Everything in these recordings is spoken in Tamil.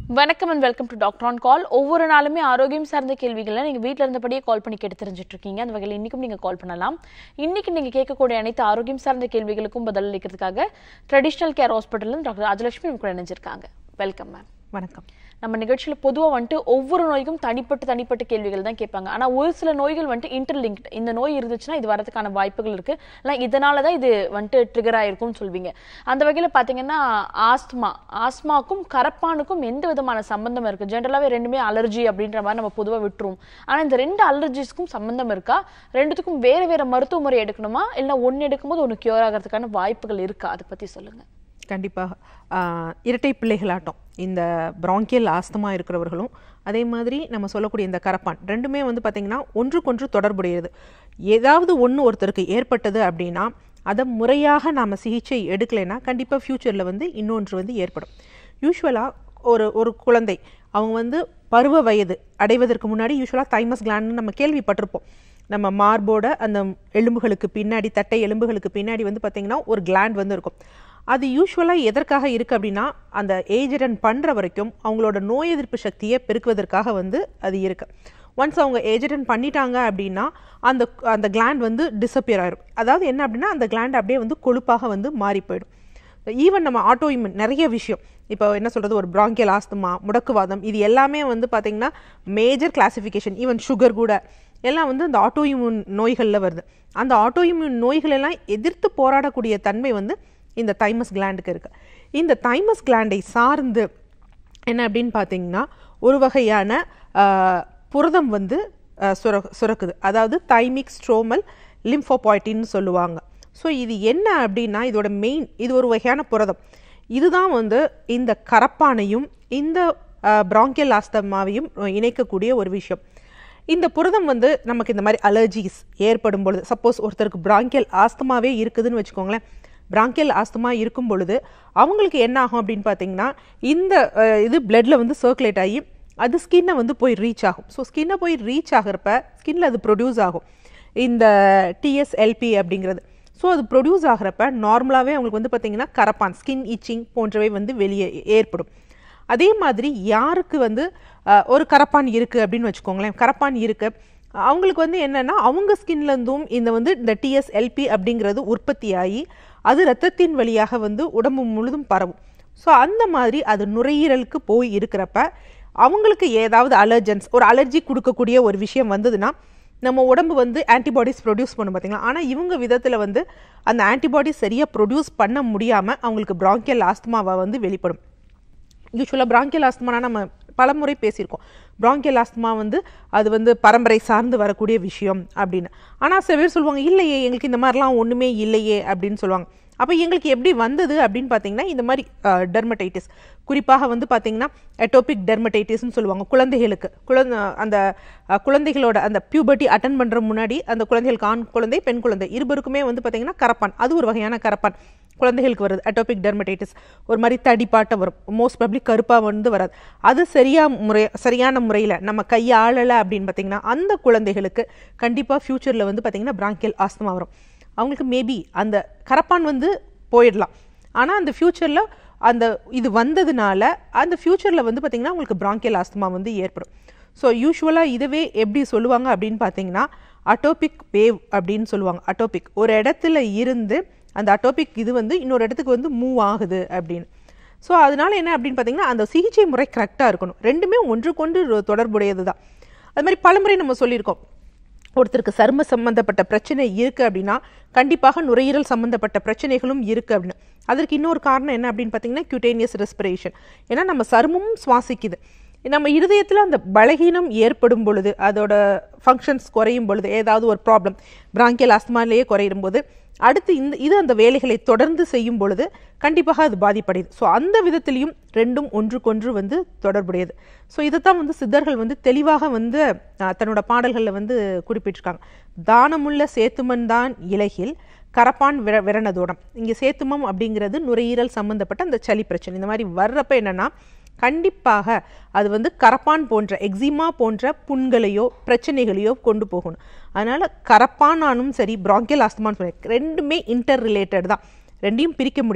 வணக்கம் and welcome to doctor on call ஒவ்வொரு நாளுமே ஆரோக்கியம் சார்ந்த கேள்விகளை நீங்கள் வீட்டில் இருந்தபடியே கால் பண்ணி கேட்டு தெரிஞ்சுட்டு இருக்கீங்க அந்த வகையில் இன்றைக்கும் நீங்கள் கால் பண்ணலாம் இன்னைக்கு நீங்கள் கேட்கக்கூடிய அனைத்து ஆரோக்கியம் சார்ந்த கேள்விகளுக்கும் பதில் அளிக்கிறதுக்காக ட்ரெடிஷ்னல் கேர் ஹாஸ்பிட்டலில் டாக்டர் ராஜலட்சுமி நமக்கு இணைஞ்சிருக்காங்க வெல்கம் மேம் வணக்கம் நம்ம நிகழ்ச்சியில் பொதுவாக வந்துட்டு ஒவ்வொரு நோய்க்கும் தனிப்பட்ட தனிப்பட்ட கேள்விகள் தான் கேட்பாங்க ஆனால் ஒரு சில நோய்கள் வந்துட்டு இன்டர்லிங்க்ட் இந்த நோய் இருந்துச்சுன்னா இது வரதுக்கான வாய்ப்புகள் இருக்கு இல்லை இதனால தான் இது வந்துட்டு ட்ரிகர் ஆயிருக்கும்னு சொல்வீங்க அந்த வகையில் பார்த்தீங்கன்னா ஆஸ்துமா ஆஸ்மாக்கும் கரப்பானுக்கும் எந்த விதமான சம்பந்தம் இருக்கு ஜென்ரலாகவே ரெண்டுமே அலர்ஜி அப்படின்ற மாதிரி நம்ம பொதுவாக விட்டுருவோம் ஆனால் இந்த ரெண்டு அலர்ஜிஸ்க்கும் சம்பந்தம் இருக்கா ரெண்டுத்துக்கும் வேறு வேறு மருத்துவ முறை எடுக்கணுமா இல்லை ஒன்று எடுக்கும்போது ஒன்று கியூர் ஆகிறதுக்கான வாய்ப்புகள் இருக்கா அதை பற்றி சொல்லுங்க கண்டிப்பாக ஆஹ், இரட்டை பிள்ளைகளாட்டம் இந்த பிராங்கியல் ஆஸ்தமா இருக்கிறவர்களும் அதே மாதிரி நம்ம சொல்லக்கூடிய இந்த கரப்பான் ரெண்டுமே வந்து பார்த்திங்கன்னா ஒன்றுக்கொன்று தொடர்புடையது ஏதாவது ஒன்று ஒருத்தருக்கு ஏற்பட்டது அப்படின்னா அதை முறையாக நாம் சிகிச்சை எடுக்கலைன்னா கண்டிப்பாக ஃப்யூச்சரில் வந்து இன்னொன்று வந்து ஏற்படும் யூஸ்வலாக ஒரு ஒரு குழந்தை அவங்க வந்து பருவ வயது அடைவதற்கு முன்னாடி யூஸ்வலாக தைமஸ் கிளாண்ட்னு நம்ம கேள்விப்பட்டிருப்போம் நம்ம மார்போட அந்த எலும்புகளுக்கு பின்னாடி தட்டை எலும்புகளுக்கு பின்னாடி வந்து பார்த்திங்கன்னா ஒரு கிளாண்ட் வந்து இருக்கும் அது யூஸ்வலாக எதற்காக இருக்குது அப்படின்னா அந்த ஏஜ் அட்டன் பண்ணுற வரைக்கும் அவங்களோட நோய் எதிர்ப்பு சக்தியை பெருக்குவதற்காக வந்து அது இருக்குது ஒன்ஸ் அவங்க ஏஜ் அட்டன் பண்ணிட்டாங்க அப்படின்னா அந்த அந்த கிளாண்ட் வந்து டிஸப்பியர் ஆயிரும் அதாவது என்ன அப்படின்னா அந்த கிளாண்ட் அப்படியே வந்து கொழுப்பாக வந்து மாறி போயிடும் ஈவன் நம்ம ஆட்டோ இம்யூன் நிறைய விஷயம் இப்போ என்ன சொல்கிறது ஒரு பிராங்கியல் ஆஸ்துமா முடக்குவாதம் இது எல்லாமே வந்து பார்த்திங்கன்னா மேஜர் கிளாசிஃபிகேஷன் ஈவன் சுகர் கூட எல்லாம் வந்து அந்த ஆட்டோ இம்யூன் நோய்களில் வருது அந்த ஆட்டோ இம்யூன் நோய்கள் எல்லாம் எதிர்த்து போராடக்கூடிய தன்மை வந்து இந்த தைமஸ் கிளாண்டுக்கு இருக்குது இந்த தைமஸ் கிளாண்டை சார்ந்து என்ன அப்படின்னு பார்த்தீங்கன்னா ஒரு வகையான ஆஹ், புரதம் வந்து ஆஹ், சுர சுரக்குது அதாவது தைமிக் ஸ்ட்ரோமல் லிம்ஃபோபாய்டின்னு சொல்லுவாங்க ஸோ இது என்ன அப்படின்னா இதோட மெயின் இது ஒரு வகையான புரதம் இதுதான் வந்து இந்த கரப்பானையும் இந்த பிராங்கியல் ஆஸ்தமாவையும் இணைக்கக்கூடிய ஒரு விஷயம் இந்த புரதம் வந்து நமக்கு இந்த மாதிரி அலர்ஜிஸ் ஏற்படும் பொழுது சப்போஸ் ஒருத்தருக்கு பிராங்கியல் ஆஸ்தமாவே இருக்குதுன்னு வச்சுக்கோங்களேன் பிராங்கியல் ஆஸ்தமா இருக்கும் பொழுது அவங்களுக்கு என்ன ஆகும் அப்படின்னு பார்த்தீங்கன்னா இந்த அஹ், இது பிளட்ல வந்து சர்க்குலேட் ஆகி அது ஸ்கின்னை வந்து போய் ரீச் ஆகும் ஸோ ஸ்கின்னை போய் ரீச் ஆகிறப்ப ஸ்கின்ல அது ப்ரொடியூஸ் ஆகும் இந்த டிஎஸ்எல்பி அப்படிங்கிறது ஸோ அது ப்ரொடியூஸ் ஆகிறப்ப நார்மலாகவே அவங்களுக்கு வந்து பார்த்தீங்கன்னா கரப்பான் ஸ்கின் இச்சிங் போன்றவை வந்து வெளியே ஏற்படும் அதே மாதிரி யாருக்கு வந்து அஹ், ஒரு கரப்பான் இருக்குது அப்படின்னு வச்சுக்கோங்களேன் கரப்பான் இருக்குது அவங்களுக்கு வந்து என்னென்னா அவங்க ஸ்கின்லேருந்தும் இந்த வந்து இந்த டிஎஸ்எல்பி அப்படிங்கிறது உற்பத்தியாகி அது ரத்தத்தின் வழியாக வந்து உடம்பு முழுதும் பரவும் ஸோ அந்த மாதிரி அது நுரையீரலுக்கு போய் இருக்கிறப்ப அவங்களுக்கு ஏதாவது அலர்ஜன்ஸ் ஒரு அலர்ஜி கொடுக்கக்கூடிய ஒரு விஷயம் வந்ததுன்னா நம்ம உடம்பு வந்து ஆன்டிபாடிஸ் ப்ரொடியூஸ் பண்ணும் பார்த்தீங்களா ஆனால் இவங்க விதத்தில் வந்து அந்த ஆன்டிபாடிஸ் சரியாக ப்ரொடியூஸ் பண்ண முடியாமல் அவங்களுக்கு பிராங்கியல் ஆஸ்துமாவை வந்து வெளிப்படும் யூஸ்வலாக பிராங்கியல் ஆஸ்துமானா நம்ம பலமுறை பேசியிருக்கோம் பிராங்கியல் ஆஸ்துமா வந்து அது வந்து பரம்பரை சார்ந்து வரக்கூடிய விஷயம் அப்படின்னு ஆனால் சில பேர் சொல்லுவாங்க இல்லையே எங்களுக்கு இந்த மாதிரிலாம் ஒன்றுமே இல்லையே அப்படின்னு சொல்லுவாங்க அப்போ எங்களுக்கு எப்படி வந்தது அப்படின்னு பார்த்தீங்கன்னா இந்த மாதிரி டெர்மடைட்டிஸ் குறிப்பாக வந்து பார்த்தீங்கன்னா எட்டோபிக் டெர்மடைட்டிஸ்னு சொல்லுவாங்க குழந்தைகளுக்கு குழந்தை அந்த அஹ், குழந்தைகளோட அந்த பியூபர்ட்டி அட்டன் பண்ணுற முன்னாடி அந்த குழந்தைகளுக்கு ஆண் குழந்தை பெண் குழந்தை இருவருக்குமே வந்து பார்த்தீங்கன்னா கரப்பான் அது ஒரு வகையான கரப்பான் குழந்தைகளுக்கு வருது அட்டோபிக் டெர்மடைட்டிஸ் ஒரு மாதிரி தடிப்பாட்ட வரும் மோஸ்ட் பப்ளிக் கருப்பாக வந்து வராது அது சரியா முறை சரியான முறையில் நம்ம கையாளலை அப்படின்னு பார்த்தீங்கன்னா அந்த குழந்தைகளுக்கு கண்டிப்பாக ஃப்யூச்சரில் வந்து பார்த்தீங்கன்னா பிராங்கியல் ஆஸ்துமா வரும் அவங்களுக்கு மேபி அந்த கரப்பான் வந்து போயிடலாம் ஆனால் அந்த ஃப்யூச்சரில் அந்த இது வந்ததுனால அந்த ஃப்யூச்சரில் வந்து பார்த்திங்கன்னா உங்களுக்கு பிராங்கியல் ஆஸ்துமா வந்து ஏற்படும் ஸோ யூஸ்வலாக இதுவே எப்படி சொல்லுவாங்க அப்படின்னு பார்த்தீங்கன்னா அட்டோபிக் வேவ் அப்படின்னு சொல்லுவாங்க அட்டோபிக் ஒரு இடத்துல இருந்து அந்த அட்டோபிக் இது வந்து இன்னொரு இடத்துக்கு வந்து மூவ் ஆகுது அப்படின்னு ஸோ அதனால என்ன அப்படின்னு பார்த்தீங்கன்னா அந்த சிகிச்சை முறை கரெக்டாக இருக்கணும் ரெண்டுமே ஒன்றுக்கொன்று தொடர்புடையது தான் அது மாதிரி பலமுறை நம்ம சொல்லியிருக்கோம் ஒருத்தருக்கு சரும சம்பந்தப்பட்ட பிரச்சனை இருக்குது அப்படின்னா கண்டிப்பாக நுரையீரல் சம்பந்தப்பட்ட பிரச்சனைகளும் இருக்குது அப்படின்னு அதற்கு இன்னொரு காரணம் என்ன அப்படின்னு பார்த்தீங்கன்னா cutaneous ரெஸ்பிரேஷன் ஏன்னா நம்ம சருமமும் சுவாசிக்குது நம்ம இருதயத்தில் அந்த பலகீனம் ஏற்படும் பொழுது அதோட ஃபங்க்ஷன்ஸ் குறையும் பொழுது ஏதாவது ஒரு ப்ராப்ளம் பிராங்கியல் ஆஸ்துமாலேயே குறையும் போது அடுத்து இந்த இது அந்த வேலைகளை தொடர்ந்து செய்யும் பொழுது கண்டிப்பாக அது பாதிப்படையுது ஸோ அந்த விதத்திலையும் ரெண்டும் ஒன்றுக்கொன்று வந்து தொடர்புடையது ஸோ இதைத்தான் வந்து சித்தர்கள் வந்து தெளிவாக வந்து அஹ், தன்னோட பாடல்களில் வந்து குறிப்பிட்டிருக்காங்க தானமுள்ள சேத்துமன் தான் இலகில் கரப்பான் விர விரணதோடம் இங்கே சேத்துமம் அப்படிங்கிறது நுரையீரல் சம்பந்தப்பட்ட அந்த சளி பிரச்சனை இந்த மாதிரி வர்றப்ப என்னன்னா கண்டிப்பாக அது வந்து கரப்பான் போன்ற எக்ஸிமா போன்ற புண்களையோ பிரச்சனைகளையோ கொண்டு போகணும் அதனால கரப்பானானும் சரி பிராங்கியல் ஆஸ்துமான்னு சொல்லி ரெண்டுமே இன்டர் ரிலேட்டட் தான் ரெண்டையும் பிரிக்க முடியாது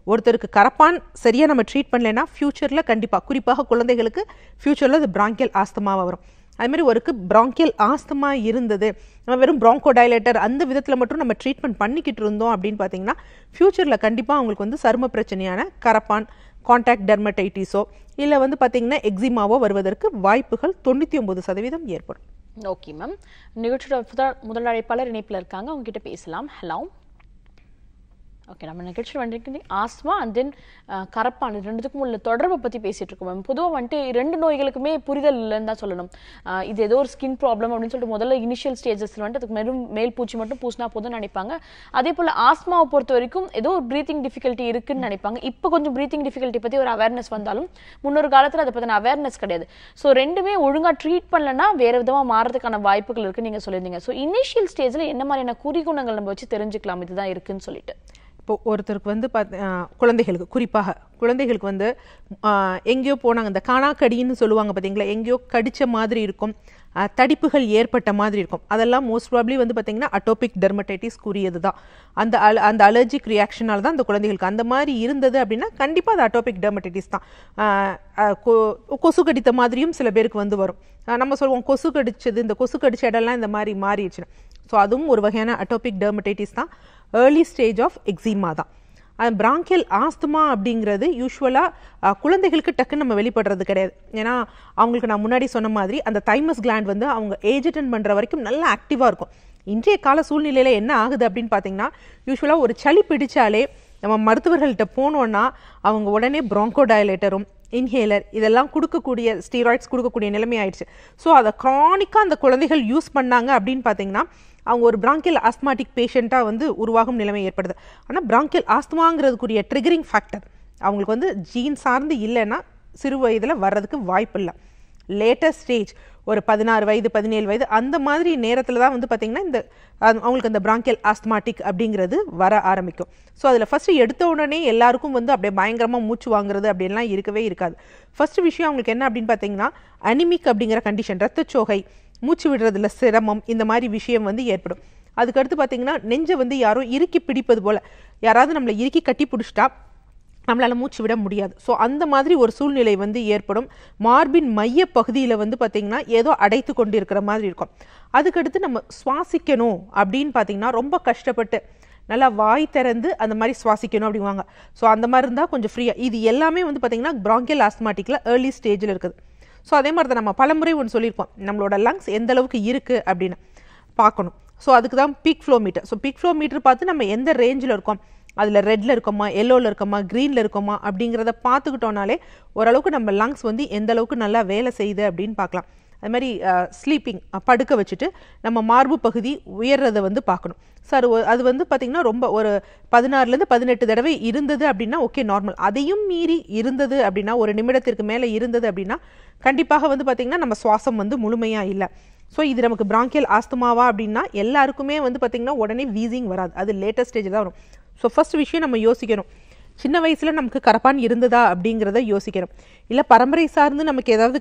ஒருத்தருக்கு கரப்பான் சரியாக நம்ம ட்ரீட் பண்ணலைன்னா ஃப்யூச்சரில் கண்டிப்பாக குறிப்பாக குழந்தைகளுக்கு ஃப்யூச்சரில் அது பிராங்கியல் ஆஸ்தமாவாக வரும் அது மாதிரி ஒருக்கு பிராங்கியல் ஆஸ்தமா இருந்தது நம்ம வெறும் ப்ராங்கோடைலேட்டர் அந்த விதத்தில் மட்டும் நம்ம ட்ரீட்மெண்ட் பண்ணிக்கிட்டு இருந்தோம் அப்படின்னு பார்த்தீங்கன்னா ஃப்யூச்சரில் கண்டிப்பாக அவங்களுக்கு வந்து சரும பிரச்சனையான கரப்பான் காண்டாக்ட் டெர்மடைட்டிஸோ இல்லை வந்து பார்த்தீங்கன்னா எக்ஸிமாவோ வருவதற்கு வாய்ப்புகள் தொண்ணூற்றி ஒம்பது சதவீதம் ஏற்படும் ஓகே மேம் நிகழ்ச்சியோட முதல் முதல் அழைப்பாளர் இணைப்பில் இருக்காங்க அவங்க கிட்ட பேசலாம் ஹலோ ஓகே நம்ம நிகழ்ச்சி வந்துட்டு ஆஸ்மா அண்ட் தென் கரப்பான் இது ரெண்டுத்துக்கும் உள்ள தொடர்பை பற்றி பேசிட்டு இருக்கோம் மேம் பொதுவாக வந்துட்டு ரெண்டு நோய்களுக்குமே புரிதல் இல்லைன்னு தான் சொல்லணும் ஆஹ் இது ஏதோ ஒரு ஸ்கின் ப்ராப்ளம் அப்படின்னு சொல்லிட்டு முதல்ல இனிஷியல் ஸ்டேஜஸ்ல வந்துட்டு அதுக்கு வெறும் மேல் பூச்சி மட்டும் பூசினா போதும்னு நினைப்பாங்க அதே போல் ஆஸ்மாவை பொறுத்த வரைக்கும் ஏதோ ஒரு ப்ரீத்திங் டிஃபிகல்ட்டி இருக்குன்னு நினைப்பாங்க இப்போ கொஞ்சம் ப்ரீத்திங் டிஃபிகல்ட்டி பற்றி ஒரு அவேர்னஸ் வந்தாலும் முன்னொரு காலத்தில் அதை பற்றின அவேர்னஸ் கிடையாது ஸோ ரெண்டுமே ஒழுங்காக ட்ரீட் பண்ணலன்னா வேறு விதமாக மாறதுக்கான வாய்ப்புகள் இருக்குன்னு நீங்கள் சொல்லியிருந்தீங்க ஸோ இனிஷியல் ஸ்டேஜில் என்ன மாதிரியான குறிகுணங்கள் நம்ம வச்சு தெரிஞ்சுக்கலாம் இதுதான் இருக்குன்னு சொல்லிட்டு இப்போ ஒருத்தருக்கு வந்து பார்த்து ஆஹ் குழந்தைகளுக்கு குறிப்பாக குழந்தைகளுக்கு வந்து ஆஹ் எங்கேயோ போனாங்க இந்த காணாக்கடின்னு சொல்லுவாங்க பார்த்தீங்களா எங்கேயோ கடிச்ச மாதிரி இருக்கும் ஆஹ் தடிப்புகள் ஏற்பட்ட மாதிரி இருக்கும் அதெல்லாம் மோஸ்ட் ப்ராப்ளி வந்து பார்த்தீங்கன்னா அட்டோபிக் டெர்மடைட்டிஸ் கூறியது தான் அந்த அல அந்த அலர்ஜிக் ரியாக்ஷனால தான் அந்த குழந்தைகளுக்கு அந்த மாதிரி இருந்தது அப்படின்னா கண்டிப்பாக அது அட்டோபிக் டெர்மடைட்டிஸ் தான் ஆஹ் ஆஹ் கொ- கொசு கடித்த மாதிரியும் சில பேருக்கு வந்து வரும் ஆஹ் நம்ம சொல்லுவோம் கொசு கடிச்சது இந்த கொசு கடிச்ச இடம்லாம் இந்த மாதிரி மாறிடுச்சுன்னு ஸோ அதுவும் ஒரு வகையான அட்டோபிக் டெர்மடைட்டிஸ் தான் ஏர்லி ஸ்டேஜ் ஆஃப் எக்ஸிமா தான் பிராங்கியல் ஆஸ்துமா அப்படிங்கிறது யூஸ்வலாக குழந்தைகளுக்கு டக்குன்னு நம்ம வெளிப்படுறது கிடையாது ஏன்னா அவங்களுக்கு நான் முன்னாடி சொன்ன மாதிரி அந்த தைமஸ் கிளாண்ட் வந்து அவங்க ஏஜ் அட்டன் பண்ணுற வரைக்கும் நல்லா ஆக்டிவாக இருக்கும் இன்றைய கால சூழ்நிலையில் என்ன ஆகுது அப்படின்னு பார்த்தீங்கன்னா யூஸ்வலாக ஒரு சளி பிடிச்சாலே நம்ம மருத்துவர்கள்ட்ட போனோன்னா அவங்க உடனே ப்ராங்கோடயலேட்டரும் இன்ஹேலர் இதெல்லாம் கொடுக்கக்கூடிய ஸ்டீராய்ட்ஸ் கொடுக்கக்கூடிய நிலைமை ஆயிடுச்சு ஸோ அதை க்ரானிக்காக அந்த குழந்தைகள் யூஸ் பண்ணாங்க அப்படின்னு பார்த்தீங்கன்னா அவங்க ஒரு பிராங்கியல் ஆஸ்மாட்டிக் பேஷண்ட்டாக வந்து உருவாகும் நிலைமை ஏற்படுது ஆனால் பிராங்கியல் ஆஸ்துமாங்கிறதுக்குரிய ட்ரிகரிங் ஃபேக்டர் அவங்களுக்கு வந்து ஜீன் சார்ந்து இல்லைன்னா சிறு வயதில் வர்றதுக்கு வாய்ப்பு இல்லை லேட்டஸ்ட் ஸ்டேஜ் ஒரு பதினாறு வயது பதினேழு வயது அந்த மாதிரி நேரத்தில் தான் வந்து பார்த்திங்கன்னா இந்த அது- அவங்களுக்கு அந்த பிராங்கியல் ஆஸ்துமாட்டிக் அப்படிங்கிறது வர ஆரம்பிக்கும் ஸோ அதில் ஃபஸ்ட்டு எடுத்த உடனே எல்லாருக்கும் வந்து அப்படியே பயங்கரமாக மூச்சு வாங்குறது அப்படின்லாம் இருக்கவே இருக்காது ஃபர்ஸ்ட் விஷயம் அவங்களுக்கு என்ன அப்படின்னு பார்த்தீங்கன்னா அனிமிக் அப்படிங்கிற கண்டிஷன் ரத்தச்சோகை மூச்சு விடுறதுல சிரமம் இந்த மாதிரி விஷயம் வந்து ஏற்படும் அதுக்கடுத்து பார்த்தீங்கன்னா நெஞ்சை வந்து யாரோ இறுக்கி பிடிப்பது போல் யாராவது நம்மளை இறுக்கி கட்டி பிடிச்சிட்டா நம்மளால மூச்சு விட முடியாது ஸோ அந்த மாதிரி ஒரு சூழ்நிலை வந்து ஏற்படும் மார்பின் மைய பகுதியில் வந்து பார்த்திங்கன்னா ஏதோ அடைத்து கொண்டு இருக்கிற மாதிரி இருக்கும் அதுக்கடுத்து நம்ம சுவாசிக்கணும் அப்படின்னு பார்த்தீங்கன்னா ரொம்ப கஷ்டப்பட்டு நல்லா வாய் திறந்து அந்த மாதிரி சுவாசிக்கணும் அப்படிங்குவாங்க ஸோ அந்த மாதிரி இருந்தால் கொஞ்சம் ஃப்ரீயாக இது எல்லாமே வந்து பார்த்திங்கன்னா bronchial ஆஸ்மாட்டிக்கில் ஏர்லி ஸ்டேஜில் இருக்குது ஸோ அதே மாதிரி தான் நம்ம பலமுறை ஒன்று சொல்லியிருக்கோம் நம்மளோட லங்ஸ் எந்த அளவுக்கு இருக்குது அப்படின்னு பார்க்கணும் ஸோ அதுக்கு தான் peak flow meter so peak flow meter பார்த்து நம்ம எந்த ரேஞ்சில் இருக்கோம் அதில் ரெட்டில் இருக்கோமா எல்லோவில் இருக்கோமா க்ரீனில் இருக்கோமா அப்படிங்கிறத பார்த்துக்கிட்டோனாலே ஓரளவுக்கு நம்ம லங்ஸ் வந்து எந்த அளவுக்கு நல்லா வேலை செய்யுது அப்படின்னு பார்க்கலாம் அது மாதிரி ஸ்லீப்பிங் படுக்க வச்சுட்டு நம்ம மார்பு பகுதி உயர்றதை வந்து பார்க்கணும் சார் அது வந்து பார்த்திங்கன்னா ரொம்ப ஒரு பதினாறுலேருந்து பதினெட்டு தடவை இருந்தது அப்படின்னா ஓகே நார்மல் அதையும் மீறி இருந்தது அப்படின்னா ஒரு நிமிடத்திற்கு மேலே இருந்தது அப்படின்னா கண்டிப்பாக வந்து பார்த்திங்கன்னா நம்ம சுவாசம் வந்து முழுமையாக இல்லை ஸோ இது நமக்கு பிராங்கியல் ஆஸ்துமாவா அப்படின்னா எல்லாருக்குமே வந்து பார்த்திங்கன்னா உடனே வீசிங் வராது அது லேட்டஸ்ட் ஸ்டேஜ் தான் வரும் ஸோ ஃபர்ஸ்ட் விஷயம் நம்ம யோசிக்கணும் சின்ன வயசில் நமக்கு கரப்பான் இருந்ததா அப்படிங்கிறத யோசிக்கணும் இல்லை பரம்பரை சார்ந்து நமக்கு ஏதாவது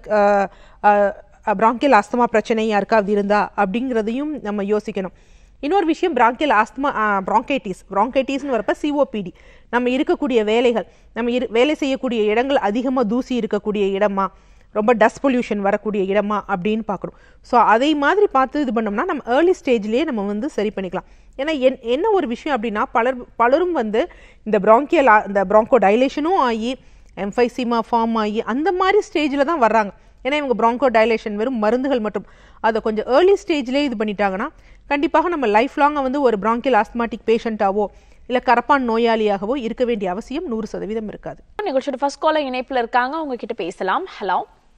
பிராங்கியல் ஆஸ்துமா பிரச்சனை யாருக்காவது இருந்தா அப்படிங்கிறதையும் நம்ம யோசிக்கணும் இன்னொரு விஷயம் பிராங்கியல் ஆஸ்துமா ப்ராங்கைட்டிஸ் ப்ராங்கைட்டிஸ்னு வரப்ப சிஓபிடி நம்ம இருக்கக்கூடிய வேலைகள் நம்ம இரு வேலை செய்யக்கூடிய இடங்கள் அதிகமாக தூசி இருக்கக்கூடிய இடமா ரொம்ப டஸ்ட் பொல்யூஷன் வரக்கூடிய இடமா அப்படின்னு பார்க்கணும் ஸோ அதை மாதிரி பார்த்து இது பண்ணோம்னா நம்ம ஏர்லி ஸ்டேஜ்லேயே நம்ம வந்து சரி பண்ணிக்கலாம் ஏன்னா என் என்ன ஒரு விஷயம் அப்படின்னா பலர் பலரும் வந்து இந்த ப்ராங்கியல் இந்த ப்ராங்கோ டைலேஷனும் ஆகி எம்ஃபைசிமா ஃபார்ம் ஆகி அந்த மாதிரி ஸ்டேஜில் தான் வர்றாங்க ஏன்னா இவங்க ப்ராங்கோ டைலேஷன் வெறும் மருந்துகள் மட்டும் அதை கொஞ்சம் ஏர்லி ஸ்டேஜ்லேயே இது பண்ணிட்டாங்கன்னா கண்டிப்பாக நம்ம லைஃப் லாங்காக வந்து ஒரு ப்ராங்கியல் ஆஸ்மாட்டிக் பேஷண்ட்டாவோ இல்லை கரப்பான் நோயாளியாகவோ இருக்க வேண்டிய அவசியம் நூறு சதவீதம் இருக்காது நிகழ்ச்சியோட ஃபர்ஸ்ட் காலர் இணைப்புல இருக்காங்க அவங்க கிட்ட பேசலாம் ஹலோ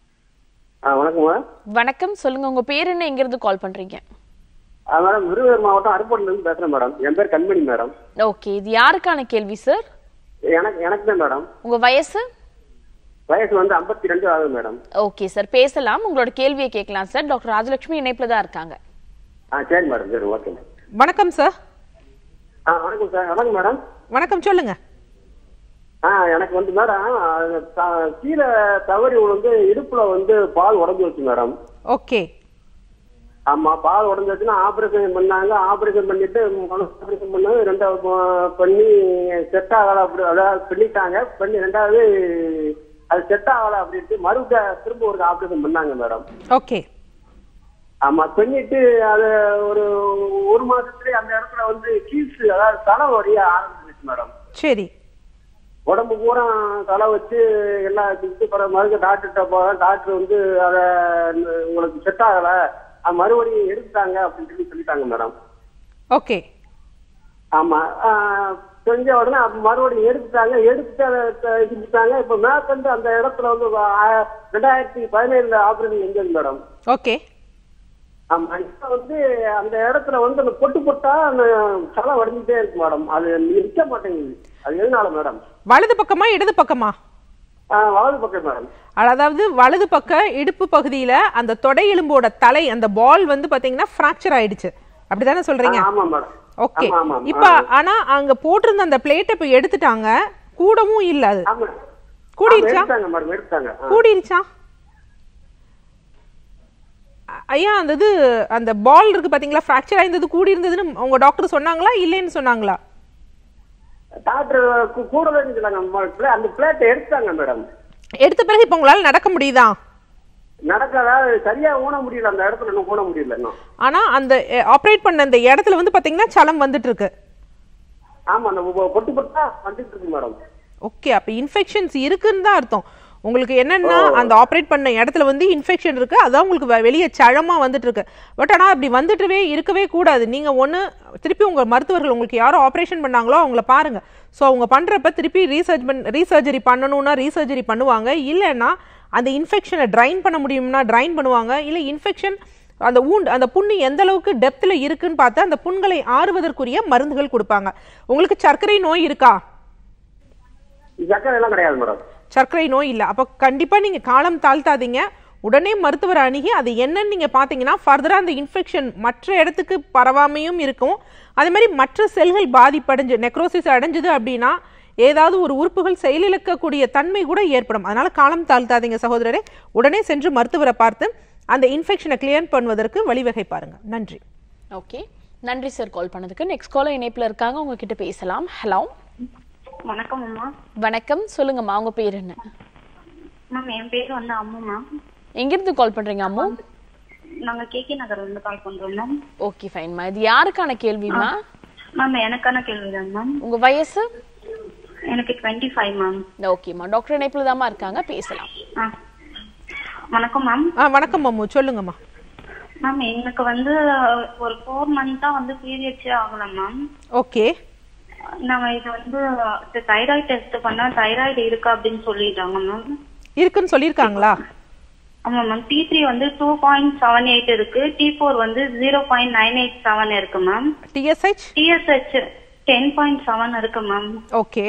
ஆ வணக்கம்மா வணக்கம் சொல்லுங்க உங்க பேர் என்ன எங்க இருந்து கால் பண்றீங்க ஆ, மேடம் விருதுநகர் மாவட்டம் அருப்பூர்லேருந்து பேசுகிறேன் மேடம் என் பேர் கண்மணி மேடம் ஓகே இது யாருக்கான கேள்வி சார் எனக்கு எனக்கு தான் மேடம் உங்க வயசு வயசு வந்து ஐம்பத்தி ரெண்டு ஆகுது மேடம் ஓகே சார் பேசலாம் உங்களோட கேள்வியை கேட்கலாம் சார் டாக்டர் ராஜலட்சுமி இணைப்புல தான் இருக்காங்க ஆ சரி மேடம் சரி ஓகே மேடம் வணக்கம் சார் ஆ வணக்கம் சார் வணக்கம் மேடம் வணக்கம் சொல்லுங்க ஆ எனக்கு வந்து மேடம் அது த- கீழே தவறி வந்து இடுப்புல வந்து பால் உடஞ்சி வச்சு மேடம் ஓகே ஆமா பால் உடஞ்சாச்சுன்னா ஆபரேஷன் பண்ணாங்க ஆபரேஷன் பண்ணிட்டு ஆபரேஷன் பண்ணாங்க ரெண்டாவது ப- பண்ணி செட் ஆகல அப்படி அதாவது பண்ணிட்டாங்க பண்ணி ரெண்டாவது அது செட் ஆகல அப்படின்ட்டு மறுபடியும் திரும்ப ஒரு ஆபரேஷன் பண்ணாங்க மேடம் ஓகே ஆமா பண்ணிட்டு அது ஒரு ஒரு மாசத்துலயே அந்த இடத்துல வந்து கீஸ் அதாவது தலை வடிய ஆரம்பிச்சிருச்சு மேடம் சரி உடம்பு பூரா தலை வச்சு எல்லாம் வச்சுக்கிட்டு பிறகு மறுக்க டாக்டர்கிட்ட போகிறேன் டாக்டர் வந்து அதை உங்களுக்கு செட் ஆகல அது மறுபடியும் எடுத்துட்டாங்க அப்படின்னு சொல்லி சொல்லிட்டாங்க மேடம் ஓகே ஆமா ஆஹ் செஞ்ச உடனே அப்ப மறுபடியும் எடுத்துட்டாங்க எடுத்துட்டு அதை த- செஞ்சுட்டாங்க இப்ப மேற்கொண்டு அந்த இடத்துல வந்து ஆ- ரெண்டாயிரத்தி பதினேழுல ஆபரேஷன் செஞ்சது மேடம் ஓகே ஆமா இப்ப வந்து அந்த இடத்துல வந்து அந்த பொட்டு பொட்டா அந்த தலை வடிஞ்சிட்டே இருக்கு மேடம் அது நிற்க மாட்டேங்குது அது எதனால மேடம் வலது பக்கமா இடது பக்கமா ஆஹ் வலது பக்கம் மேடம் அதாவது வலது பக்க இடுப்பு பகுதியில அந்த தொடை எலும்போட தலை அந்த பால் வந்து பாத்தீங்கன்னா ஃப்ராக்சர் ஆயிடுச்சு அப்படிதானே சொல்றீங்க ஆ, ஆமா மேடம் ஓகே ஆமா, ஆமா, இப்ப ஆனா அங்க போட்டிருந்த அந்த பிளேட்டை இப்ப எடுத்துட்டாங்க கூடவும் இல்ல அது ஆமா கூடிருச்சா ஆமா, எடுத்தாங்க மேடம் எடுத்தாங்க ஆ. கூடிருச்சா அ- ஐயா அந்த இது அந்த பால் இருக்கு பாத்தீங்களா ஃப்ராக்சர் ஆயிருந்தது கூடி இருந்ததுன்னு உங்க டாக்டர் சொன்னாங்களா இல்லைன்னு சொன்னாங்களா டாக்டர் கூ- கூடவே சொன்னாங்க ம- பிளே- அந்த பிளேட்டை எடுத்தாங்க மேடம் எடுத்த பிறகு இப்ப உங்களால நடக்க முடியுதா நடக்காத சரியா ஊன முடியல அந்த இடத்துல இன்னும் ஊன முடியல இன்னும் ஆனா அந்த ஆப்ரேட் பண்ண அந்த இடத்துல வந்து பாத்தீங்கன்னா சலம் வந்துட்டு இருக்கு ஆமா அந்த பொ- பொட்டு பொட்டா வந்துட்டு இருக்கு மேடம் ஓகே அப்ப இன்ஃபெக்ஷன்ஸ் இருக்குன்னு தான் அர்த்தம் உங்களுக்கு என்னன்னா அந்த ஆப்ரேட் பண்ண இடத்துல வந்து இன்ஃபெக்ஷன் இருக்கு அதான் உங்களுக்கு வெ- வெளியே சழமா வந்துட்டு இருக்கு பட் ஆனா அப்படி வந்துட்டுவே இருக்கவே கூடாது நீங்க ஒண்ணு திருப்பி உங்க மருத்துவர்கள் உங்களுக்கு யாரோ ஆப்ரேஷன் பண்ணாங்களோ அவங்கள பாருங்க ஸோ அவங்க பண்றப்ப திருப்பி ரீசர்ச் பண் ரீசர்ஜரி பண்ணணும்னா ரீசர்ஜரி பண்ணுவாங்க இல்லைன்னா அந்த இன்ஃபெக்ஷனை ட்ரைன் பண்ண முடியும்னா ட்ரைன் பண்ணுவாங்க இல்லை இன்ஃபெக்ஷன் அந்த ஊண்ட் அந்த புண்ணு எந்த அளவுக்கு டெப்த்தில் இருக்குன்னு பார்த்து அந்த புண்களை ஆறுவதற்குரிய மருந்துகள் கொடுப்பாங்க உங்களுக்கு சர்க்கரை நோய் இருக்கா சக்கரை எல்லாம் கிடையாது மேடம் சர்க்கரை நோய் இல்லை அப்போ கண்டிப்பாக நீங்கள் காலம் தாழ்த்தாதீங்க உடனே மருத்துவரை அணுகி அது என்னன்னு நீங்கள் பார்த்தீங்கன்னா ஃபர்தராக அந்த இன்ஃபெக்ஷன் மற்ற இடத்துக்கு பரவாமையும் இருக்கும் அதே மாதிரி மற்ற செல்கள் பாதிப்படைஞ்சு நெக்ரோசிஸ் அடைஞ்சது அப்படின்னா ஏதாவது ஒரு உறுப்புகள் செயலிழக்கக்கூடிய தன்மை கூட ஏற்படும் அதனால காலம் தாழ்த்தாதீங்க சகோதரரே உடனே சென்று மருத்துவரை பார்த்து அந்த இன்ஃபெக்ஷனை கிளியர் பண்ணுவதற்கு வழிவகை பாருங்க நன்றி ஓகே நன்றி சார் கால் பண்ணதுக்கு நெக்ஸ்ட் காலர் இணைப்புல இருக்காங்க உங்ககிட்ட பேசலாம் ஹலோ வணக்கம் அம்மா வணக்கம் சொல்லுங்கம்மா உங்க பேர் என்ன மேம் என் பேர் வந்து அம்மு மேம் எங்கிருந்து கால் பண்றீங்க அம்மு நாங்க கேகே நகர்ல இருந்து கால் பண்றோம் மேம் ஓகே ஃபைன்மா இது யாருக்கான கேள்விமா மேம் எனக்கான கேள்விதான் மேம் உங்க வயசு எனக்கு டுவெண்ட்டி ஃபைவ் மேம் ஓகேம்மா டாக்டர் இணைப்புல தாம்மா இருக்காங்க பேசலாம் ஆ வணக்கம் மேம் ஆ வணக்கம் அம்மு சொல்லுங்கம்மா மேம் எனக்கு வந்து ஒரு ஃபோர் மந்த்தா வந்து பீரியட்ஸே ஆகல மேம் ஓகே நாங்க இது வந்து தைராய்டு டெஸ்ட் பண்ணா தைராய்டு இருக்கா அப்படின்னு சொல்லிட்டாங்க மேம் இருக்குன்னு சொல்லியிருக்காங்களா ஆமா மேம் டி த்ரீ வந்து டூ பாயிண்ட் செவன் எயிட் இருக்கு டி ஃபோர் வந்து zero point nine eight seven இருக்கு ma'am TSH TSH ten point seven இருக்கு மேம் ஓகே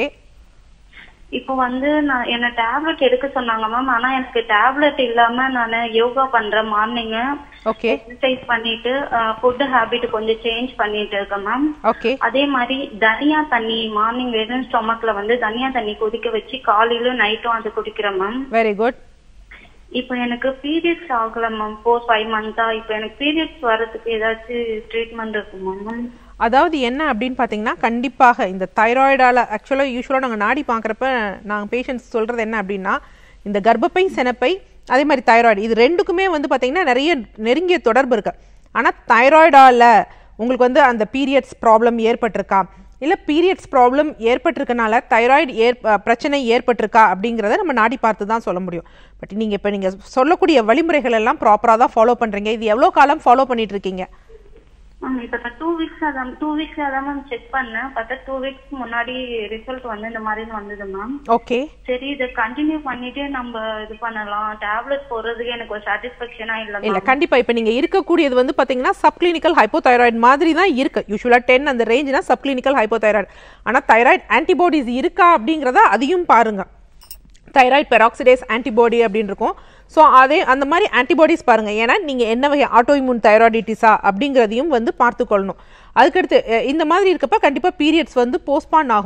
இப்போ வந்து நான் என்ன டேப்லெட் எடுக்க சொன்னாங்க மேம் ஆனா எனக்கு டேப்லெட் இல்லாம நான் யோகா பண்றேன் மார்னிங் ஓகே எக்ஸசைஸ் பண்ணிட்டு ஃபுட் ஹேபிட் கொஞ்சம் சேஞ்ச் பண்ணிட்டு இருக்கேன் மேம் ஓகே அதே மாதிரி தனியா தண்ணி மார்னிங் வெறும் ஸ்டொமக்ல வந்து தனியா தண்ணி கொதிக்க வச்சு காலையிலும் நைட்டும் அது குடிக்கிறேன் மேம் வெரி குட் இப்போ எனக்கு பீரியட்ஸ் ஆகல மேம் ஃபோர் ஃபைவ் மந்தா இப்போ எனக்கு பீரியட்ஸ் வர்றதுக்கு ஏதாச்சும் ட்ரீட்மெண்ட் இருக்குமா மேம் அதாவது என்ன அப்படின்னு பார்த்தீங்கன்னா கண்டிப்பாக இந்த தைராய்டால ஆக்சுவலாக யூஸ்வலாக நாங்கள் நாடி பார்க்குறப்ப நாங்கள் பேஷண்ட்ஸ் சொல்கிறது என்ன அப்படின்னா இந்த கர்ப்பப்பை செனப்பை அதே மாதிரி தைராய்டு இது ரெண்டுக்குமே வந்து பார்த்தீங்கன்னா நிறைய நெருங்கிய தொடர்பு இருக்கு ஆனால் தைராய்டால உங்களுக்கு வந்து அந்த பீரியட்ஸ் ப்ராப்ளம் ஏற்பட்டிருக்கா இல்லை பீரியட்ஸ் ப்ராப்ளம் ஏற்பட்டிருக்கனால தைராய்டு ஏற் அஹ் பிரச்சனை ஏற்பட்டிருக்கா அப்படிங்கிறத நம்ம நாடி பார்த்து தான் சொல்ல முடியும் பட் நீங்கள் இப்போ நீங்கள் சொல்லக்கூடிய வழிமுறைகள் எல்லாம் ப்ராப்பராக தான் ஃபாலோ பண்ணுறீங்க இது எவ்வளோ காலம் ஃபாலோ பண்ணிட்டு இருக்கீங்க மேம் இப்போ டூ வீக்ஸ் அதான் டூ வீக்ஸ் அதான் மேம் செக் பண்ணேன் பார்த்தா டூ வீக்ஸ் முன்னாடி ரிசல்ட் வந்து இந்த மாதிரி வந்தது மேம் ஓகே சரி இதை கண்டினியூ பண்ணிட்டு நம்ம இது பண்ணலாம் டேப்லெட் போடுறதுக்கு எனக்கு ஒரு சாட்டிஸ்ஃபேக்ஷனா இல்ல இல்ல மேம் கண்டிப்பா இப்ப நீங்க இருக்கக்கூடியது வந்து பாத்தீங்கன்னா சப்கிளினிக்கல் ஹைப்போதைராய்டு மாதிரி தான் இருக்கு யூஸ்வலா டென் அந்த ரேஞ்ச்னா சப்கிளினிக்கல் ஹைப்போதைராய்டு ஆனா தைராய்டு ஆன்டிபாடிஸ் இருக்கா அப்படிங்கறத அதையும் பாருங்க தைராய்டு பெராக்சிடேஸ் ஆன்டிபாடி அப்படின்னு இருக்கும் ஸோ அதே அந்த மாதிரி ஆன்டிபாடிஸ் பாருங்க ஏன்னா நீங்க என்ன வகை ஆட்டோஇம்யூன் தைராய்டிட்டிஸா அப்படிங்கிறதையும் வந்து பார்த்துக்கொள்ளணும் அதுக்கடுத்து அஹ், இந்த மாதிரி இருக்கப்ப கண்டிப்பா பீரியட்ஸ் வந்து போஸ்ட்பான் ஆகும்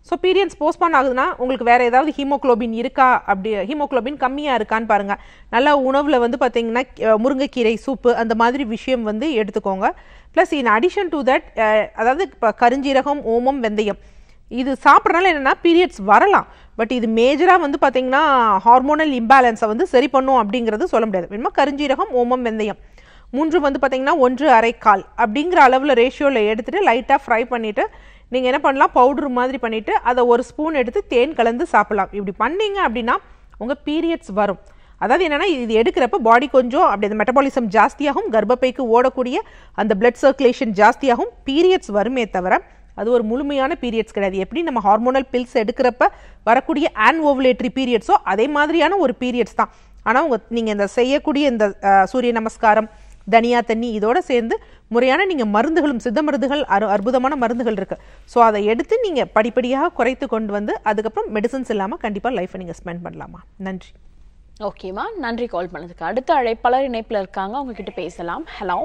ஸோ பீரியட்ஸ் போஸ்ட்பான் ஆகுதுன்னா உங்களுக்கு வேற ஏதாவது ஹீமோக்ளோபின் இருக்கா அப்படி ஹீமோக்ளோபின் கம்மியாக இருக்கான்னு பாருங்க நல்லா உணவில் வந்து பார்த்தீங்கன்னா அஹ், முருங்கைக்கீரை சூப்பு அந்த மாதிரி விஷயம் வந்து எடுத்துக்கோங்க plus in addition to that அதாவது இப்போ கருஞ்சீரகம் ஓமம் வெந்தயம் இது சாப்பிட்றனால என்னென்னா பீரியட்ஸ் வரலாம் பட் இது மேஜராக வந்து பார்த்தீங்கன்னா ஹார்மோனல் இம்பேலன்ஸை வந்து சரி பண்ணும் அப்படிங்கிறது சொல்ல முடியாது வேணுமா கருஞ்சீரகம் ஓமம் வெந்தயம் மூன்று வந்து பார்த்தீங்கன்னா ஒன்று அரை கால் அப்படிங்கிற அளவில் ரேஷியோவில் எடுத்துட்டு லைட்டாக ஃப்ரை பண்ணிவிட்டு நீங்கள் என்ன பண்ணலாம் பவுடர் மாதிரி பண்ணிவிட்டு அதை ஒரு ஸ்பூன் எடுத்து தேன் கலந்து சாப்பிடலாம் இப்படி பண்ணீங்க அப்படின்னா உங்கள் பீரியட்ஸ் வரும் அதாவது என்னன்னா இது எடுக்கிறப்ப பாடி கொஞ்சம் அப்படி அந்த மெட்டபாலிசம் ஜாஸ்தியாகும் கர்ப்பப்பைக்கு ஓடக்கூடிய அந்த பிளட் சர்க்குலேஷன் ஜாஸ்தியாகும் பீரியட்ஸ் வருமே தவிர அது ஒரு முழுமையான பீரியட்ஸ் கிடையாது எப்படி நம்ம ஹார்மோனல் பில்ஸ் எடுக்கிறப்ப வரக்கூடிய ஆன் ஓவுலேட்டரி பீரியட்ஸோ அதே மாதிரியான ஒரு பீரியட்ஸ் தான் ஆனால் உங்கள் நீங்கள் இந்த செய்யக்கூடிய இந்த அஹ், சூரிய நமஸ்காரம் தனியா தண்ணி இதோட சேர்ந்து முறையான நீங்கள் மருந்துகளும் சித்த மருந்துகள் அரு அற்புதமான மருந்துகள் இருக்குது ஸோ அதை எடுத்து நீங்கள் படிப்படியாக குறைத்து கொண்டு வந்து அதுக்கப்புறம் மெடிசன்ஸ் இல்லாமல் கண்டிப்பாக லைஃப்பை நீங்கள் ஸ்பெண்ட் பண்ணலாமா நன்றி ஓகேம்மா நன்றி கால் பண்ணதுக்கு அடுத்த அழைப்பாளர் இணைப்புல இருக்காங்க அவங்க கிட்ட பேசலாம் ஹலோ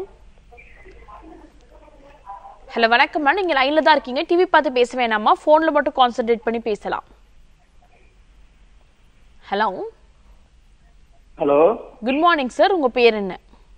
ஹலோ வணக்கம்மா நீங்க லைன்ல தான் இருக்கீங்க டிவி பார்த்து பேச வேணாமா போன்ல மட்டும் கான்சென்ட்ரேட் பண்ணி பேசலாம் hello hello good morning sir உங்க பேர் என்ன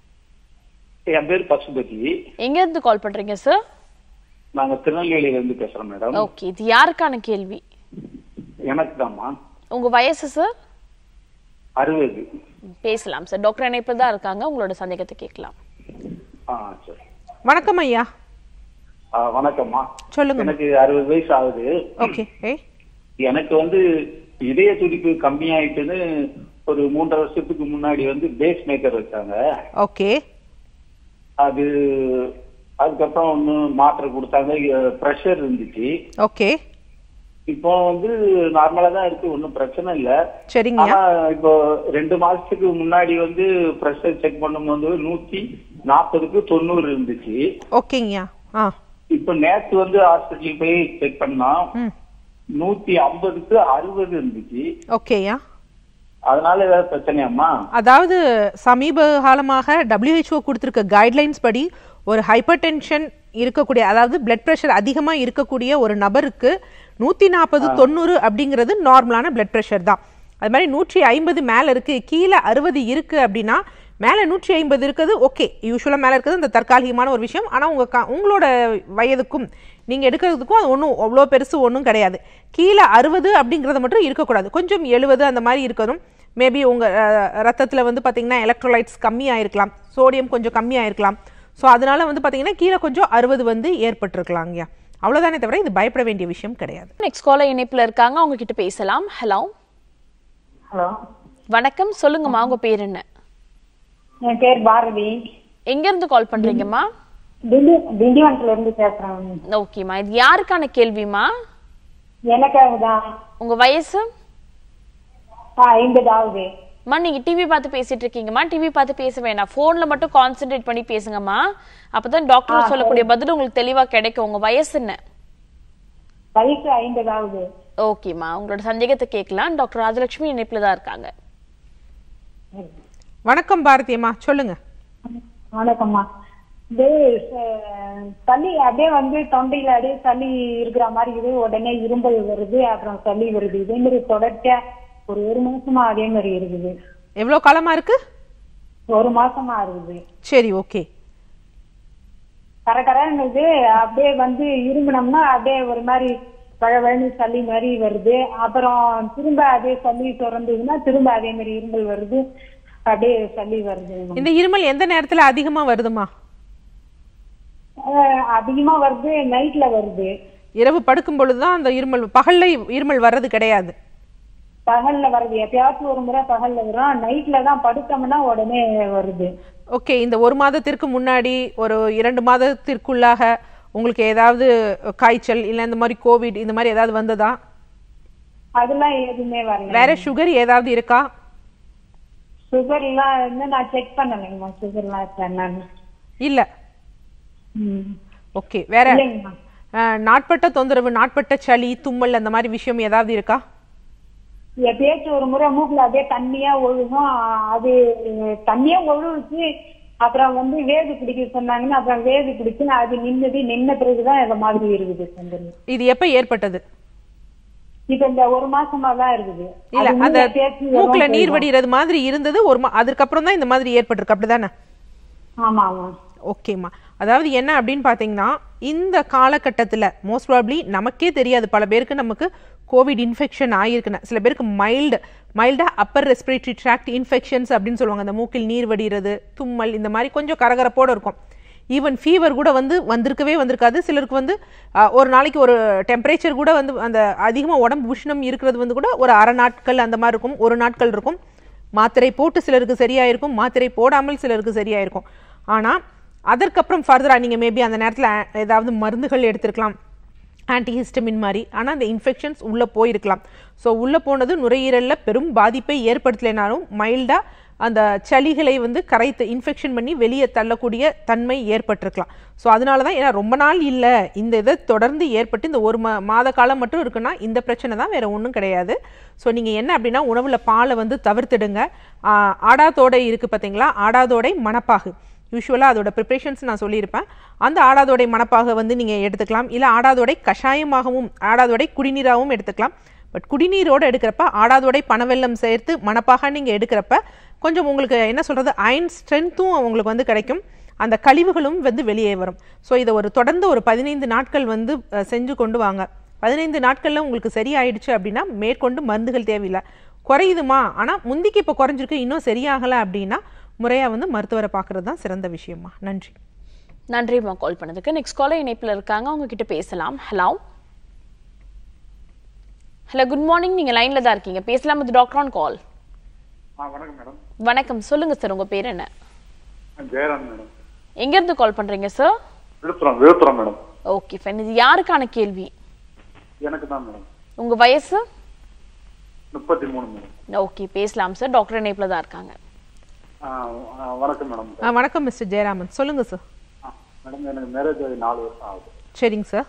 என் பேர் பசுபதி எங்க இருந்து கால் பண்றீங்க சார் நாங்க திருநெல்வேலியில இருந்து பேசுறோம் மேடம் ஓகே இது யாருக்கான கேள்வி எனக்கு தாம்மா உங்க வயசு சார் அறுபது பேசலாம் சார் டாக்டர் இணைப்பு தான் இருக்காங்க உங்களோட சந்தேகத்தை கேட்கலாம் ஆ சரி வணக்கம் ஐயா ஆ, வணக்கம்மா சொல்லுங்க எனக்கு அறுபது வயசு ஆகுது ஓகே ஏ எனக்கு வந்து இதய துடிப்பு கம்மியாயிட்டுன்னு ஒரு மூன்றரை வருஷத்துக்கு முன்னாடி வந்து பேஸ் மேக்கர் வச்சாங்க ஓகே அது அதுக்கப்புறம் ஒண்ணு மாத்திரை கொடுத்தாங்க ப்ரெஷர் இருந்துச்சு ஓகே இப்போ வந்து நார்மலா தான் இருக்கு ஒன்றும் பிரச்சனை இல்ல சரிங்கய்யா ஆனா இப்போ ரெண்டு மாசத்துக்கு முன்னாடி வந்து ப்ரெஷர் செக் பண்ணும்போது நூத்தி நாற்பதுக்கு தொண்ணூறு இருந்துச்சு ஓகேங்கய்யா ஆ இப்ப நேத்து வந்து ஹாஸ்பிட்டல் போய் செக் பண்ணா ம் நூத்தி ஐம்பதுக்கு அறுபது இருந்துச்சு ஓகேயா அதனால ஏதாவது பிரச்சனையாம்மா அதாவது சமீப காலமாக WHO கொடுத்துருக்க கைட்லைன்ஸ் படி ஒரு ஹைப்பர் டென்ஷன் இருக்கக்கூடிய அதாவது பிளட் ப்ரெஷர் அதிகமாக இருக்கக்கூடிய ஒரு நபருக்கு நூற்றி நாற்பது தொண்ணூறு அப்படிங்கிறது நார்மலான பிளட் ப்ரெஷர் தான் அது மாதிரி நூற்றி ஐம்பது மேலே இருக்கு கீழே அறுபது இருக்கு அப்படின்னா மேலே நூற்றி ஐம்பது இருக்குது ஓகே யூஸ்வலாக மேலே இருக்கிறது இந்த தற்காலிகமான ஒரு விஷயம் ஆனால் உங்கள் க உங்களோட வயதுக்கும் நீங்கள் எடுக்கிறதுக்கும் அது ஒன்றும் அவ்வளோ பெருசு ஒன்றும் கிடையாது கீழே அறுபது அப்படிங்கிறது மட்டும் இருக்கக்கூடாது கொஞ்சம் எழுபது அந்த மாதிரி இருக்கணும் மேபி உங்கள் ரத்தத்தில் வந்து பார்த்தீங்கன்னா எலக்ட்ரோலைட்ஸ் கம்மியாக இருக்கலாம் சோடியம் கொஞ்சம் கம்மியாக இருக்கலாம் ஸோ அதனால வந்து பார்த்தீங்கன்னா கீழே கொஞ்சம் அறுபது வந்து ஏற்பட்டிருக்கலாங்கய்யா அவ்வளோதானே தவிர இது பயப்பட வேண்டிய விஷயம் கிடையாது நெக்ஸ்ட் காலர் இணைப்புல இருக்காங்க அவங்க கிட்ட பேசலாம் ஹலோ ஹலோ வணக்கம் சொல்லுங்கம்மா உங்க பேர் என்ன என் பேர் பாரதி எங்க இருந்து கால் பண்றீங்கம்மா திண்டி திண்டிவனத்துல இருந்து பேசுறேன் ஓகேம்மா இது யாருக்கான கேள்விமா எனக்காக தான் உங்க வயசு ஐம்பது ஆகுது அம்மா நீங்க டிவி பார்த்து பேசிட்டு இருக்கீங்கம்மா டிவி பார்த்து பேச வேணாம் போன்ல மட்டும் கான்சென்ட்ரேட் பண்ணி பேசுங்கம்மா அப்பதான் டாக்டர் சொல்லக்கூடிய பதில் உங்களுக்கு தெளிவா கிடைக்கும் உங்க வயசு என்ன வயசு ஐம்பது ஆகுது ஓகேம்மா உங்களோட சந்தேகத்தை கேட்கலாம் டாக்டர் ராஜலட்சுமி இணைப்புல தான் இருக்காங்க வணக்கம் பாரதியம்மா சொல்லுங்க வணக்கம்மா இது அஹ், சளி அப்படியே வந்து தொண்டையில அப்படியே சளி இருக்கிற மாதிரி இது உடனே இரும்பல் வருது அப்புறம் சளி வருது இதே மாதிரி தொடர்ச்சியா ஒரு ஒரு மாசமா அதே மாதிரி இருக்குது எவ்வளோ காலமாக இருக்கு ஒரு மாசமா இருக்குது சரி ஓகே கரகரன்னுது அப்படியே வந்து இரும்பினோம்னா அப்படியே ஒரு மாதிரி வழவழன்னு சளி மாதிரி வருது அப்புறம் திரும்ப அதே சளி திறந்ததுன்னா திரும்ப அதே மாதிரி இருமல் வருது அப்படியே சளி வருது இந்த இருமல் எந்த நேரத்தில் அதிகமாக வருதுமா அஹ் அதிகமா வருது நைட்ல வருது இரவு படுக்கும் பொழுது தான் அந்த இருமல் பகல்ல இருமல் வர்றது கிடையாது பகல்ல வருது எப்பயாச்சும் ஒரு முறை பகல்ல வரும் நைட்ல தான் படுத்தோம்னா உடனே வருது ஓகே இந்த ஒரு மாதத்திற்கு முன்னாடி ஒரு இரண்டு மாதத்திற்குள்ளாக உங்களுக்கு ஏதாவது காய்ச்சல் இல்லை இந்த மாதிரி கோவிட் இந்த மாதிரி ஏதாவது வந்ததா அதெல்லாம் எதுவுமே வரல வேற சுகர் ஏதாவது இருக்கா சுகர் எல்லாம் இன்னும் நான் செக் பண்ணலைங்கம்மா சுகர் எல்லாம் இப்ப என்னன்னு இல்லை ம். ஓகே வேற இல்லைங்கம்மா அஹ், நாட்பட்ட தொந்தரவு நாட்பட்ட சளி தும்மல் அந்த மாதிரி விஷயம் ஏதாவது இருக்கா எப்பயாச்சும் ஒரு முறை மூக்குல அப்படியே தண்ணியா ஒழுகும் அது தண்ணியா ஒழுகுச்சு அப்புறம் வந்து வேது பிடிக்க சொன்னாங்கன்னா அப்புறம் வேது பிடிச்சு அது நின்னது நின்ன பிறகுதான் இந்த மாதிரி இருக்குது சந்தனி இது எப்போ ஏற்பட்டது இப்ப இந்த ஒரு மாசமா தான் இருக்குது இல்ல அது அந்த உள்ள தேய்ச்சி மூக்குல எதுவும் நீர் போயிடும். வடிகிறது மாதிரி இருந்தது ஒரு மா- அதுக்கப்புறம் தான் இந்த மாதிரி ஏற்பட்டிருக்கு அப்படிதானே ஆமா ஆமா ஓகேம்மா அதாவது என்ன அப்படின்னு பார்த்தீங்கன்னா இந்த காலகட்டத்தில் மோஸ்ட் ப்ராப்ளி நமக்கே தெரியாது பல பேருக்கு நமக்கு கோவிட் இன்ஃபெக்ஷன் ஆகிருக்குன்னு சில பேருக்கு மைல்டு மைல்டாக அப்பர் ரெஸ்பிரேட்டரி ட்ராக்ட் இன்ஃபெக்ஷன்ஸ் அப்படின்னு சொல்லுவாங்க அந்த மூக்கில் நீர் வடிகிறது தும்மல் இந்த மாதிரி கொஞ்சம் கரகரப்போடு இருக்கும் ஈவன் ஃபீவர் கூட வந்து வந்திருக்கவே வந்திருக்காது சிலருக்கு வந்து அஹ், ஒரு நாளைக்கு ஒரு டெம்பரேச்சர் கூட வந்து அந்த அதிகமாக உடம்பு உஷ்ணம் இருக்கிறது வந்து கூட ஒரு அரை நாட்கள் அந்த மாதிரி இருக்கும் ஒரு நாட்கள் இருக்கும் மாத்திரை போட்டு சிலருக்கு சரியாயிருக்கும் மாத்திரை போடாமல் சிலருக்கு சரியாயிருக்கும் ஆனால் அதற்கப்புறம் ஃபர்தராக நீங்கள் மேபி அந்த நேரத்தில் ஏதாவது மருந்துகள் எடுத்திருக்கலாம் ஆன்டிஹிஸ்டமின் மாதிரி ஆனால் அந்த இன்ஃபெக்ஷன்ஸ் உள்ளே போயிருக்கலாம் ஸோ உள்ளே போனது நுரையீரலில் பெரும் பாதிப்பை ஏற்படுத்தலைனாலும் மைல்டாக அந்த சளிகளை வந்து கரைத்து இன்ஃபெக்ஷன் பண்ணி வெளியே தள்ளக்கூடிய தன்மை ஏற்பட்டிருக்கலாம் ஸோ அதனால தான் ஏன்னா ரொம்ப நாள் இல்லை இந்த இதை தொடர்ந்து ஏற்பட்டு இந்த ஒரு மா மாத காலம் மட்டும் இருக்குன்னா இந்த பிரச்சனை தான் வேறு ஒன்றும் கிடையாது ஸோ நீங்கள் என்ன அப்படின்னா உணவில் பாலை வந்து தவிர்த்துடுங்க ஆ, ஆடாதோடை இருக்குது பார்த்தீங்களா ஆடாதோடை மணப்பாகு யூஸ்வலாக அதோட ப்ரிப்ரேஷன்ஸ் நான் சொல்லியிருப்பேன் அந்த ஆடாதோடை மணப்பாக வந்து நீங்கள் எடுத்துக்கலாம் இல்லை ஆடாதோடை கஷாயமாகவும் ஆடாதோடை குடிநீராகவும் எடுத்துக்கலாம் பட் குடிநீரோடு எடுக்கிறப்ப ஆடாதோடை பனவெல்லம் சேர்த்து மணப்பாக நீங்கள் எடுக்கிறப்ப கொஞ்சம் உங்களுக்கு என்ன சொல்கிறது அயன் ஸ்ட்ரென்த்தும் உங்களுக்கு வந்து கிடைக்கும் அந்த கழிவுகளும் வந்து வெளியே வரும் ஸோ இதை ஒரு தொடர்ந்து ஒரு பதினைந்து நாட்கள் வந்து அஹ், செஞ்சு கொண்டு வாங்க பதினைந்து நாட்களில் உங்களுக்கு சரியாயிடுச்சு அப்படின்னா மேற்கொண்டு மருந்துகள் தேவையில்லை குறையுதுமா ஆனால் முந்திக்கு இப்போ குறைஞ்சிருக்கு இன்னும் சரியாகலை அப்படின்னா முறையாக வந்து மருத்துவரை பார்க்குறது தான் சிறந்த விஷயமா நன்றி நன்றிம்மா கால் பண்ணதுக்கு நெக்ஸ்ட் காலர் இணைப்புல இருக்காங்க அவங்க கிட்ட பேசலாம் ஹலோ ஹலோ குட் மார்னிங் நீங்க லைன்ல தான் இருக்கீங்க பேசலாம் வித் டாக்டர் ஆன் கால் ஆ வணக்கம் மேடம் வணக்கம் சொல்லுங்க சார் உங்க பேர் என்ன ஜெயராம் மேடம் எங்க இருந்து கால் பண்றீங்க sir Villupuram Villupuram madam okay fine இது யாருக்கான கேள்வி எனக்கு தான் மேடம் உங்க வயசு முப்பத்தி மூணு மேடம் ஓகே பேசலாம் சார் டாக்டர் இணைப்புல தான் இருக்காங்க வணக்கம் மேடம் ஆ வணக்கம் மிஸ்டர் ஜெயராமன் சொல்லுங்கள் சார் மேடம் எனக்கு மேரேஜ் ஆகி நாலு வருஷம் ஆகுது சரிங்க சார்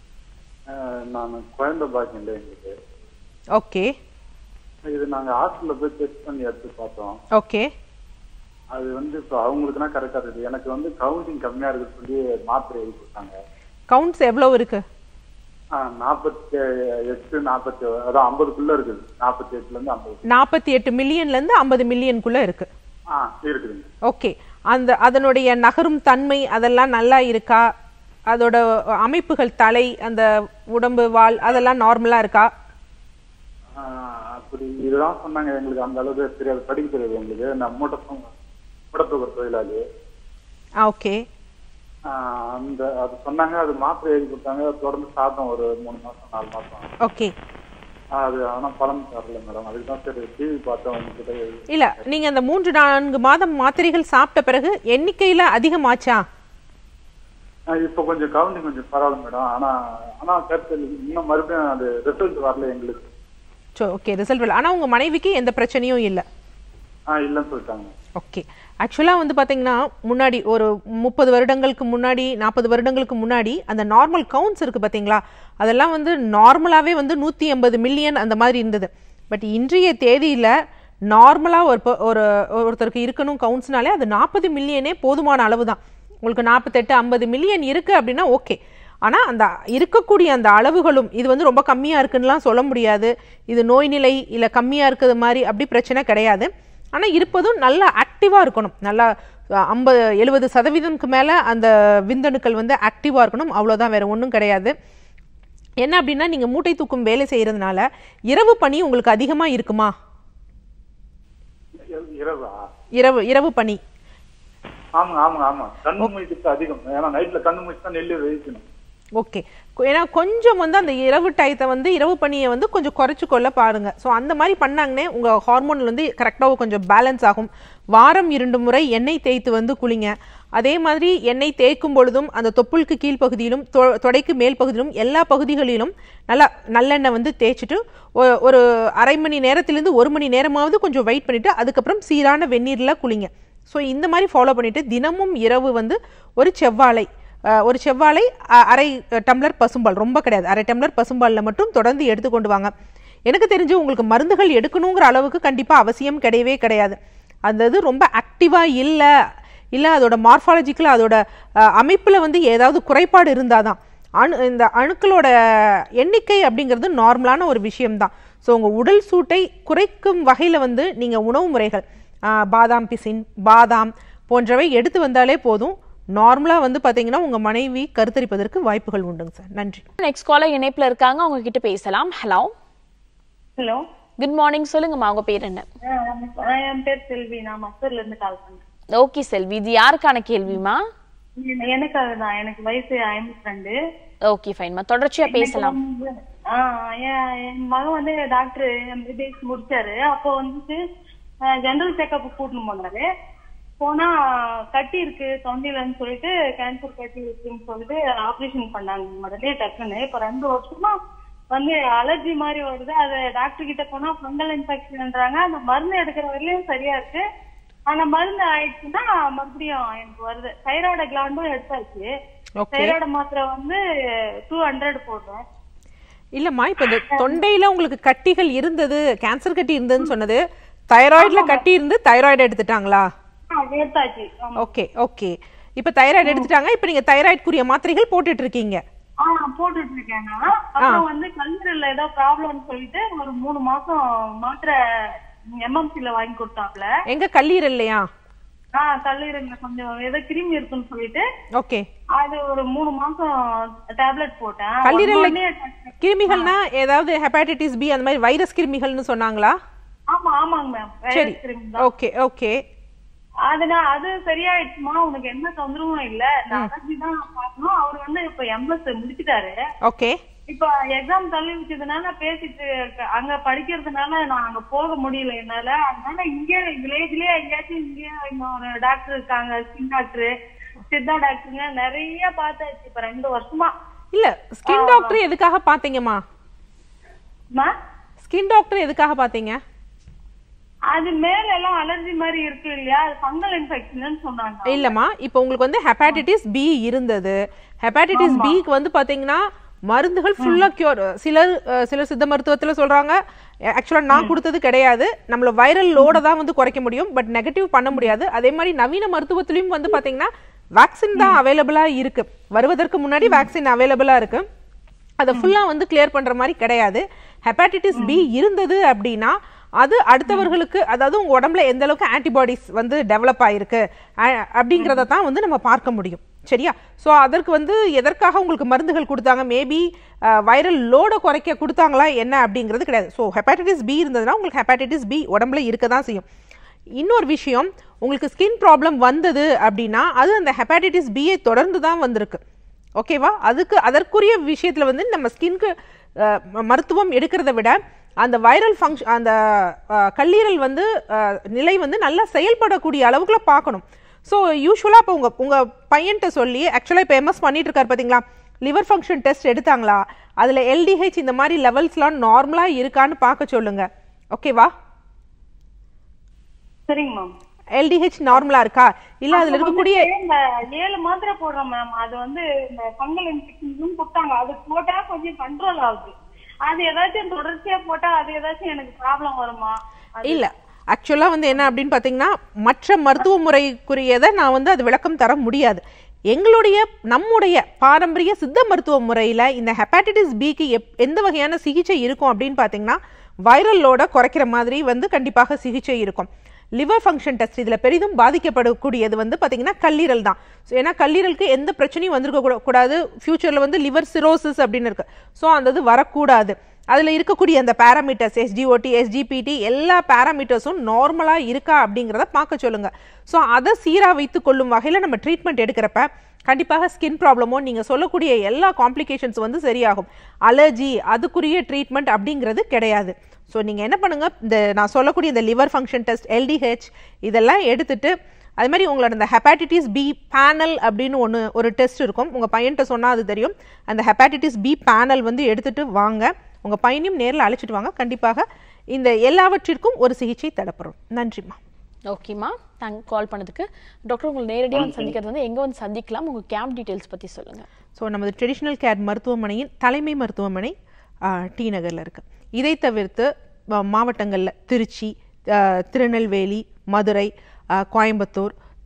நான் குழந்தை பாக்கியம் இல்லை எங்களுக்கு ஓகே இது நாங்க ஹாஸ்பிட்டல்ல போய் டெஸ்ட் பண்ணி எடுத்து பார்த்தோம் ஓகே அது வந்து இப்போ அவங்களுக்குனா கரெக்டா இருக்குது எனக்கு வந்து கவுண்டிங் கம்மியா இருக்குன்னு சொல்லி மாத்திரை எழுதி கொடுத்தாங்க கவுண்ட்ஸ் எவ்வளோ இருக்குது நாற்பத்தி எட்டு நாற்பத்தி அதான் ஐம்பதுக்குள்ள இருக்குது நாற்பத்தி எட்டுல இருந்து ஐம்பது நாற்பத்தி எட்டு மில்லியன்லேருந்து ஐம்பது மில்லியனுக்குள்ளே இருக்குது ஆ இருக்குதுங்க ஓகே அந்த அதனுடைய நகரும் தன்மை அதெல்லாம் நல்லா இருக்கா அதோட அமைப்புகள் தலை அந்த உடம்பு வால் அதெல்லாம் நார்மலாக இருக்கா ஆ, அப்படி இதுதான் சொன்னாங்க எங்களுக்கு அந்த அளவுக்கு தெரியாது படிக்க தெரியாது எங்களுக்கு நான் மூட்டை மூடத்தொகர் தொழிலாளி ஆ ஓகே ஆ, அந்த அது சொன்னாங்க அது மாத்திரை எழுதி கொடுத்தாங்க தொடர்ந்து சாப்பிட்டோம் ஒரு மூணு மாசம் நாலு மாசம் ஓகே அது ஆனா பலன் தரல மேடம் அதுக்கு தான் சரி டிவி பார்த்தோம் உங்ககிட்ட எழுதி- இல்லை நீங்கள் அந்த மூன்று நான்கு மாதம் மாத்திரைகள் சாப்பிட்ட பிறகு எண்ணிக்கையில் அதிகமாச்சா ஆ, இப்ப கொஞ்சம் கவுண்டிங் கொஞ்சம் பரவாயில்ல மேடம் ஆனா ஆனா கருத்து இன்னும் மறுபடியும் அது ரிசல்ட் வரல எங்களுக்கு சோ ஓகே ரிசல்ட் ஆனால் உங்கள் மனைவிக்கு எந்த பிரச்சனையும் இல்லை ஆ இல்லைன்னு சொல்லிட்டாங்க ஓகே ஆக்சுவலாக வந்து பார்த்தீங்கன்னா முன்னாடி ஒரு முப்பது வருடங்களுக்கு முன்னாடி நாற்பது வருடங்களுக்கு முன்னாடி அந்த நார்மல் கவுண்ட்ஸ் இருக்குது பார்த்தீங்களா அதெல்லாம் வந்து நார்மலாகவே வந்து நூற்றி எண்பது மில்லியன் அந்த மாதிரி இருந்தது பட் இன்றைய தேதியில் நார்மலாக ஒரு ப- ஒரு ஒருத்தருக்கு இருக்கணும் கவுண்ட்ஸ்னாலே அது நாற்பது மில்லியனே போதுமான அளவு தான் உங்களுக்கு நாற்பத்தெட்டு ஐம்பது மில்லியன் இருக்குது அப்படின்னா ஓகே ஆனால் அந்த இருக்கக்கூடிய அந்த அளவுகளும் இது வந்து ரொம்ப கம்மியாக இருக்குன்னுலாம் சொல்ல முடியாது இது நோய் நிலை இல்லை கம்மியாக இருக்கிறது மாதிரி அப்படி பிரச்சனை கிடையாது ஆனால் இருப்பதும் நல்லா ஆக்டிவாக இருக்கணும் நல்லா ஐம்பது எழுபது சதவீதம்க்கு மேலே அந்த விந்தணுக்கள் வந்து ஆக்டிவாக இருக்கணும் அவ்வளோதான் வேறு ஒன்றும் கிடையாது என்ன அப்படின்னா நீங்கள் மூட்டை தூக்கும் வேலை செய்கிறதுனால இரவு பணி உங்களுக்கு அதிகமாக இருக்குமா இர- இரவா இரவு இரவு பணி ஆமாங்க ஆமாங்க ஆமா கண்ணு மூச்சு அதிகம் ஏன்னா நைட்ல கண்ணு மூச்சு தான் நெல்லு வைக்கணும் ஓகே ஏன்னா கொஞ்சம் வந்து அந்த இரவு டயத்தை வந்து இரவு பணியை வந்து கொஞ்சம் குறைச்சு கொள்ள பாருங்க ஸோ அந்த மாதிரி பண்ணாங்கன்னே உங்கள் ஹார்மோன் வந்து கரெக்டாக கொஞ்சம் பேலன்ஸ் ஆகும் வாரம் இரண்டு முறை எண்ணெய் தேய்த்து வந்து குளிங்க அதே மாதிரி எண்ணெய் தேய்க்கும் பொழுதும் அந்த தொப்புளுக்கு கீழ்ப்பகுதியிலும் தொ- தொடைக்கு மேல் பகுதியிலும் எல்லா பகுதிகளிலும் நல்லா நல்லெண்ணெய் வந்து தேய்ச்சிட்டு ஒ- ஒரு அரை மணி நேரத்திலேருந்து ஒரு மணி நேரமாவது கொஞ்சம் வெயிட் பண்ணிட்டு அதுக்கப்புறம் சீரான வெந்நீரில் குளிங்க ஸோ இந்த மாதிரி ஃபாலோ பண்ணிட்டு தினமும் இரவு வந்து ஒரு செவ்வாழை அஹ், ஒரு செவ்வாழை அ- அரை டம்ளர் பசும்பால் ரொம்ப கிடையாது அரை டம்ளர் பசும்பாலில் மட்டும் தொடர்ந்து எடுத்துக்கொண்டு வாங்க எனக்கு தெரிஞ்சு உங்களுக்கு மருந்துகள் எடுக்கணுங்கிற அளவுக்கு கண்டிப்பாக அவசியம் கிடையவே கிடையாது அந்த இது ரொம்ப ஆக்டிவாக இல்லை இல்லை அதோட மார்ஃபாலஜிக்கல் அதோட அமைப்பில் வந்து ஏதாவது குறைபாடு இருந்தால் தான் அணு இந்த அணுக்களோட எண்ணிக்கை அப்படிங்கிறது நார்மலான ஒரு விஷயம்தான் ஸோ உங்கள் உடல் சூட்டை குறைக்கும் வகையில் வந்து நீங்கள் உணவு முறைகள் ஆ, பாதாம் பிசின் பாதாம் போன்றவை எடுத்து வந்தாலே போதும் நார்மலாக வந்து பார்த்தீங்கன்னா உங்கள் மனைவி கருத்தரிப்பதற்கு வாய்ப்புகள் உண்டுங்க சார் நன்றி நெக்ஸ்ட் காலர் இணைப்புல இருக்காங்க அவங்க கிட்ட பேசலாம் ஹலோ ஹலோ குட் மார்னிங் சொல்லுங்கம்மா உங்க பேர் என்ன என் பேர் செல்வி நான் மஸ்தூர்ல இருந்து கால் பண்றேன் ஓகே செல்வி இது யாருக்கான கேள்விமா எ- எனக்கு அதுதான் எனக்கு வயசு ஐம்பத்தி ரெண்டு ஓகே ஃபைன்மா தொடர்ச்சியா பேசலாம் ஆஹ் என் என் மகன் வந்து டாக்டர் எம்பிபிஎஸ் முடிச்சாரு அப்போ வந்துட்டு ஜெனரல் செக்அப் கூட்டின்னு போனாரு போனா கட்டி இருக்கு தொண்டையிலன்னு சொல்லிட்டு கேன்சர் கட்டி இருக்குன்னு சொல்லிட்டு ஆபரேஷன் பண்ணாங்க உடனே டக்குன்னு இப்ப ரெண்டு வருஷமா வந்து அலர்ஜி மாதிரி வருது அது டாக்டர் கிட்ட போனா ஃபங்கல் இன்ஃபெக்ஷன்ன்றாங்க அந்த மருந்து எடுக்கிற வரையிலும் சரியா இருக்கு ஆனா மருந்து ஆயிடுச்சுன்னா மறுபடியும் எனக்கு வருது தைராய்டு கிளாண்டும் எடுத்தாச்சு ஓகே தைராய்டு மாத்திரை வந்து டூ ஹண்ட்ரட் போடுறேன் இல்லைம்மா இப்போ இந்த தொண்டையில் உங்களுக்கு கட்டிகள் இருந்தது கேன்சர் கட்டி இருந்ததுன்னு சொன்னது தைராய்டில் கட்டி இருந்து தைராய்டு எடுத்துட்டாங்களா ஆ, எடுத்தாச்சு ஆமா. ஓகே ஓகே இப்போ தைராய்டு எடுத்துட்டாங்க இப்போ நீங்கள் தைராய்டுக்குரிய மாத்திரைகள் போட்டுட்டு இருக்கீங்க ஆ போட்டுட்டு இருக்கேன் நான் அப்புறம் வந்து கல்லூரில ஏதோ ப்ராப்ளம்னு சொல்லிட்டு ஒரு மூணு மாசம் மாத்திரை எம்எம்சில வாங்கி கொடுத்தாப்ல எங்க கல்லீரல்லையா ஆ கல்லூரில கொஞ்சம் ஏதோ கிருமி இருக்குன்னு சொல்லிட்டு ஓகே அது ஒரு மூணு மாசம் டேப்லெட் போட்டேன் கல்லீரல்ல வந்தோடனே டக்கு- கிருமிகள்னா ஏதாவது ஹெப்பாட்டிட்டிஸ் பி அந்த மாதிரி வைரஸ் கிருமிகள்னு சொன்னாங்களா ஆமா ஆமாங்க மேம் சரி கிருமி தான் ஓகே ஓகே அதனால அது சரியாயிடுச்சுமா உனக்கு எந்த தொந்தரவும் இல்ல நான் அலர்ஜி தான் பார்க்கணும் அவர் வந்து இப்ப எம்எஸ் முடிச்சிட்டாரு ஓகே இப்ப எக்ஸாம் தள்ளி வச்சதுனால பேசிட்டு இருக்க- அங்க படிக்கிறதுனால நான் அங்க போக முடியல என்னால அதனால இங்கே வில்லேஜ்லயே எங்கேயாச்சும் இங்கே இன்னொரு டாக்டர் இருக்காங்க ஸ்கின் டாக்டர் சித்தா டாக்டருங்க நிறைய பார்த்தாச்சு இப்ப ரெண்டு வருஷமா இல்ல ஸ்கின் டாக்டர் எதுக்காக பாத்தீங்கம்மா அம்மா, ஸ்கின் டாக்டர் எதுக்காக பாத்தீங்க அது மேல எல்லாம் அலர்ஜி மாதிரி இருக்கு இல்லையா அது ஃபங்கல் இன்ஃபெக்ஷன் சொன்னாங்க இல்லம்மா இப்போ உங்களுக்கு வந்து ஹெப்பாட்டிட்டிஸ் பி இருந்தது ஹெப்பாட்டிட்டிஸ் பிக்கு வந்து பாத்தீங்கன்னா மருந்துகள் ஃபுல்லா கியூர் சிலர் அஹ், சிலர் சித்த மருத்துவத்துல சொல்றாங்க ஆக்சுவலா நான் கொடுத்தது கிடையாது நம்மள வைரல் லோட தான் வந்து குறைக்க முடியும் பட் நெகட்டிவ் பண்ண முடியாது அதே மாதிரி நவீன மருத்துவத்திலயும் வந்து பாத்தீங்கன்னா வேக்சின் தான் அவைலபிளா இருக்கு வருவதற்கு முன்னாடி வேக்சின் அவைலபிளா இருக்கு அதை ஃபுல்லா வந்து கிளியர் பண்ற மாதிரி கிடையாது ஹெப்பாட்டிட்டிஸ் பி இருந்தது அப்படின்னா அது அடுத்தவர்களுக்கு அதாவது உங்க உடம்புல எந்த அளவுக்கு ஆன்டிபாடிஸ் வந்து டெவலப் ஆயிருக்கு அ- அப்படிங்கிறத தான் வந்து நம்ம பார்க்க முடியும் சரியா ஸோ அதற்கு வந்து எதற்காக உங்களுக்கு மருந்துகள் கொடுத்தாங்க மேபி வைரல் லோட குறைக்க கொடுத்தாங்களா என்ன அப்படிங்கிறது கிடையாது ஸோ ஹெப்பாட்டிட்டிஸ் பி இருந்ததுன்னா உங்களுக்கு ஹெப்பாட்டிட்டிஸ் பி உடம்புல இருக்க தான் செய்யும் இன்னொரு விஷயம் உங்களுக்கு ஸ்கின் ப்ராப்ளம் வந்தது அப்படின்னா அது அந்த ஹெப்பாட்டிட்டிஸ் பியை தொடர்ந்து தான் வந்திருக்கு ஓகேவா அதுக்கு அதற்குரிய விஷயத்துல வந்து நம்ம ஸ்கின்க்கு மருத்துவம் எடுக்கிறத விட அந்த வைரல் ஃபங்க்ஷன் அந்த அஹ், கல்லீரல் வந்து அஹ், நிலை வந்து நல்லா செயல்படக்கூடிய அளவுக்குள்ள பார்க்கணும் ஸோ யூஸ்வலாக இப்போ உங்கள் உங்கள் பையன்கிட்ட சொல்லி ஆக்சுவலாக இப்போ எம்எஸ் பண்ணிட்டு இருக்காரு பார்த்தீங்களா லிவர் ஃபங்க்ஷன் டெஸ்ட் எடுத்தாங்களா அதில் எல்டிஹெச் இந்த மாதிரி லெவல்ஸ்லாம் நார்மலாக இருக்கான்னு பார்க்க சொல்லுங்க ஓகேவா சரிங்க மேம் எல்டிஹெச் நார்மலாக இருக்கா இல்லை அதில் இருக்கக்கூடிய இந்த ஏழு மாத்திரை போடுறோம் மேம் அது வந்து இந்த ஃபங்கல் இன்ஃபெக்ஷன் கொடுத்தாங்க அது போட்டா கொஞ்சம் கண்ட்ரோல் ஆகுது அது ஏதாச்சும் தொடர்ச்சியா போட்டா அது ஏதாச்சும் எனக்கு ப்ராப்ளம் வருமா அது- இல்ல ஆக்சுவலா வந்து என்ன அப்படின்னு பாத்தீங்கன்னா மற்ற மருத்துவ முறைக்குரியதை நான் வந்து அது விளக்கம் தர முடியாது எங்களுடைய நம்முடைய பாரம்பரிய சித்த மருத்துவ முறையில இந்த ஹெப்பாட்டிட்டிஸ் பிக்கு எப் எந்த வகையான சிகிச்சை இருக்கும் அப்படின்னு பாத்தீங்கன்னா வைரல் லோட குறைக்கிற மாதிரி வந்து கண்டிப்பாக சிகிச்சை இருக்கும் லிவர் ஃபங்க்ஷன் டெஸ்ட் இதுல பெரிதும் பாதிக்கப்படக்கூடியது வந்து பாத்தீங்கன்னா கல்லீரல் தான் ஸோ ஏன்னா கல்லீரலுக்கு எந்த பிரச்சனையும் வந்திருக்க கூட- கூடாது ஃபியூச்சர்ல வந்து லிவர் சிரோசிஸ் அப்படின்னு இருக்கு ஸோ அந்த இது வரக்கூடாது அதுல இருக்கக்கூடிய அந்த பேராமீட்டர்ஸ் எஸ்டிஓடி எஸ்ஜிபிடி எல்லா பேராமீட்டர்ஸும் நார்மலா இருக்கா அப்படிங்கிறத பார்க்க சொல்லுங்க ஸோ அதை சீரா வைத்து கொள்ளும் வகையில நம்ம ட்ரீட்மெண்ட் எடுக்கிறப்ப கண்டிப்பாக ஸ்கின் ப்ராப்ளமோ நீங்க சொல்லக்கூடிய எல்லா காம்ப்ளிகேஷன்ஸ் வந்து சரியாகும் அலர்ஜி அதுக்குரிய ட்ரீட்மெண்ட் அப்படிங்கிறது கிடையாது ஸோ நீங்க என்ன பண்ணுங்க இந்த நான் சொல்லக்கூடிய இந்த லிவர் ஃபங்க்ஷன் டெஸ்ட் எல்டிஹெச் இதெல்லாம் எடுத்துட்டு அது மாதிரி உங்களோட இந்த ஹெப்பாட்டிட்டிஸ் பி பேனல் அப்படின்னு ஒன்று ஒரு டெஸ்ட் இருக்கும் உங்கள் பையன்கிட்ட சொன்னால் அது தெரியும் அந்த ஹெப்பாட்டிட்டிஸ் பி பேனல் வந்து எடுத்துட்டு வாங்க உங்கள் பையனையும் நேரில் அழைச்சிட்டு வாங்க கண்டிப்பாக இந்த எல்லாவற்றிற்கும் ஒரு சிகிச்சை தடப்படும் நன்றிம்மா ஓகேம்மா தேங்க் கால் பண்ணதுக்கு டாக்டர் உங்களை நேரடியாக வந்து சந்திக்கிறது வந்து எங்க வந்து சந்திக்கலாம் உங்க கேம்ப் டீடைல்ஸ் பத்தி சொல்லுங்க ஸோ நமது ட்ரெடிஷ்னல் கேர் மருத்துவமனையின் தலைமை மருத்துவமனை ஆ, டி நகரில் இருக்கு இதை தவிர்த்து மாவட்டங்களில் திருச்சி ஆ, திருநெல்வேலி மதுரை ஆ, கோயம்புத்தூர்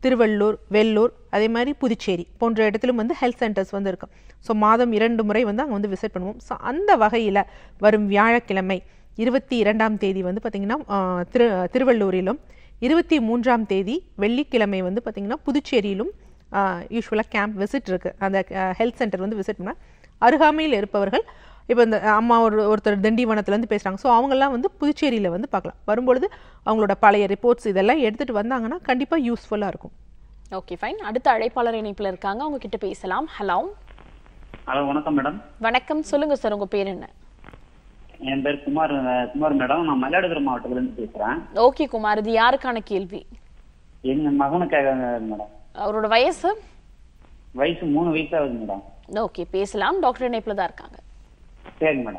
திருவள்ளூர் வெள்ளூர் அதே மாதிரி புதுச்சேரி போன்ற இடத்திலும் வந்து ஹெல்த் சென்டர்ஸ் வந்து இருக்கும் ஸோ மாதம் இரண்டு முறை வந்து அங்கே வந்து விசிட் பண்ணுவோம் ஸோ அந்த வகையில் வரும் வியாழக்கிழமை இருபத்தி இரண்டாம் தேதி வந்து பார்த்திங்கன்னா ஆஹ், திரு திருவள்ளூரிலும் இருபத்தி மூன்றாம் தேதி வெள்ளிக்கிழமை வந்து பார்த்திங்கன்னா புதுச்சேரியிலும் யூஸ்வலாக கேம்ப் விசிட் இருக்குது அந்த ஹெல்த் சென்டர் வந்து விசிட் பண்ணால் அருகாமையில் இருப்பவர்கள் இப்போ இந்த அம்மா ஒரு ஒருத்தர் திண்டிவனத்துலேருந்து பேசுகிறாங்க ஸோ அவங்கெல்லாம் வந்து புதுச்சேரியில் வந்து பார்க்கலாம் வரும்பொழுது அவங்களோட பழைய ரிப்போர்ட்ஸ் இதெல்லாம் எடுத்துகிட்டு வந்தாங்கன்னா கண்டிப்பாக யூஸ்ஃபுல்லாக இருக்கும் ஓகே ஃபைன் அடுத்த அழைப்பாளர் இணைப்புல இருக்காங்க அவங்க கிட்ட பேசலாம் ஹலோ ஹலோ வணக்கம் மேடம் வணக்கம் சொல்லுங்க சார் உங்க பேர் என்ன என் பேர் குமார் அஹ், குமார் மேடம் நான் மயிலாடுதுறை மாவட்டத்துல இருந்து பேசுறேன் ஓகே குமார் இது யாருக்கான கேள்வி எங்க மகனுக்காக மேடம் அவரோட வயசு வயசு மூணு வயசு ஆகுது மேடம் ஓகே பேசலாம் டாக்டர் இணைப்புல தான் இருக்காங்க சரிங்க மேடம்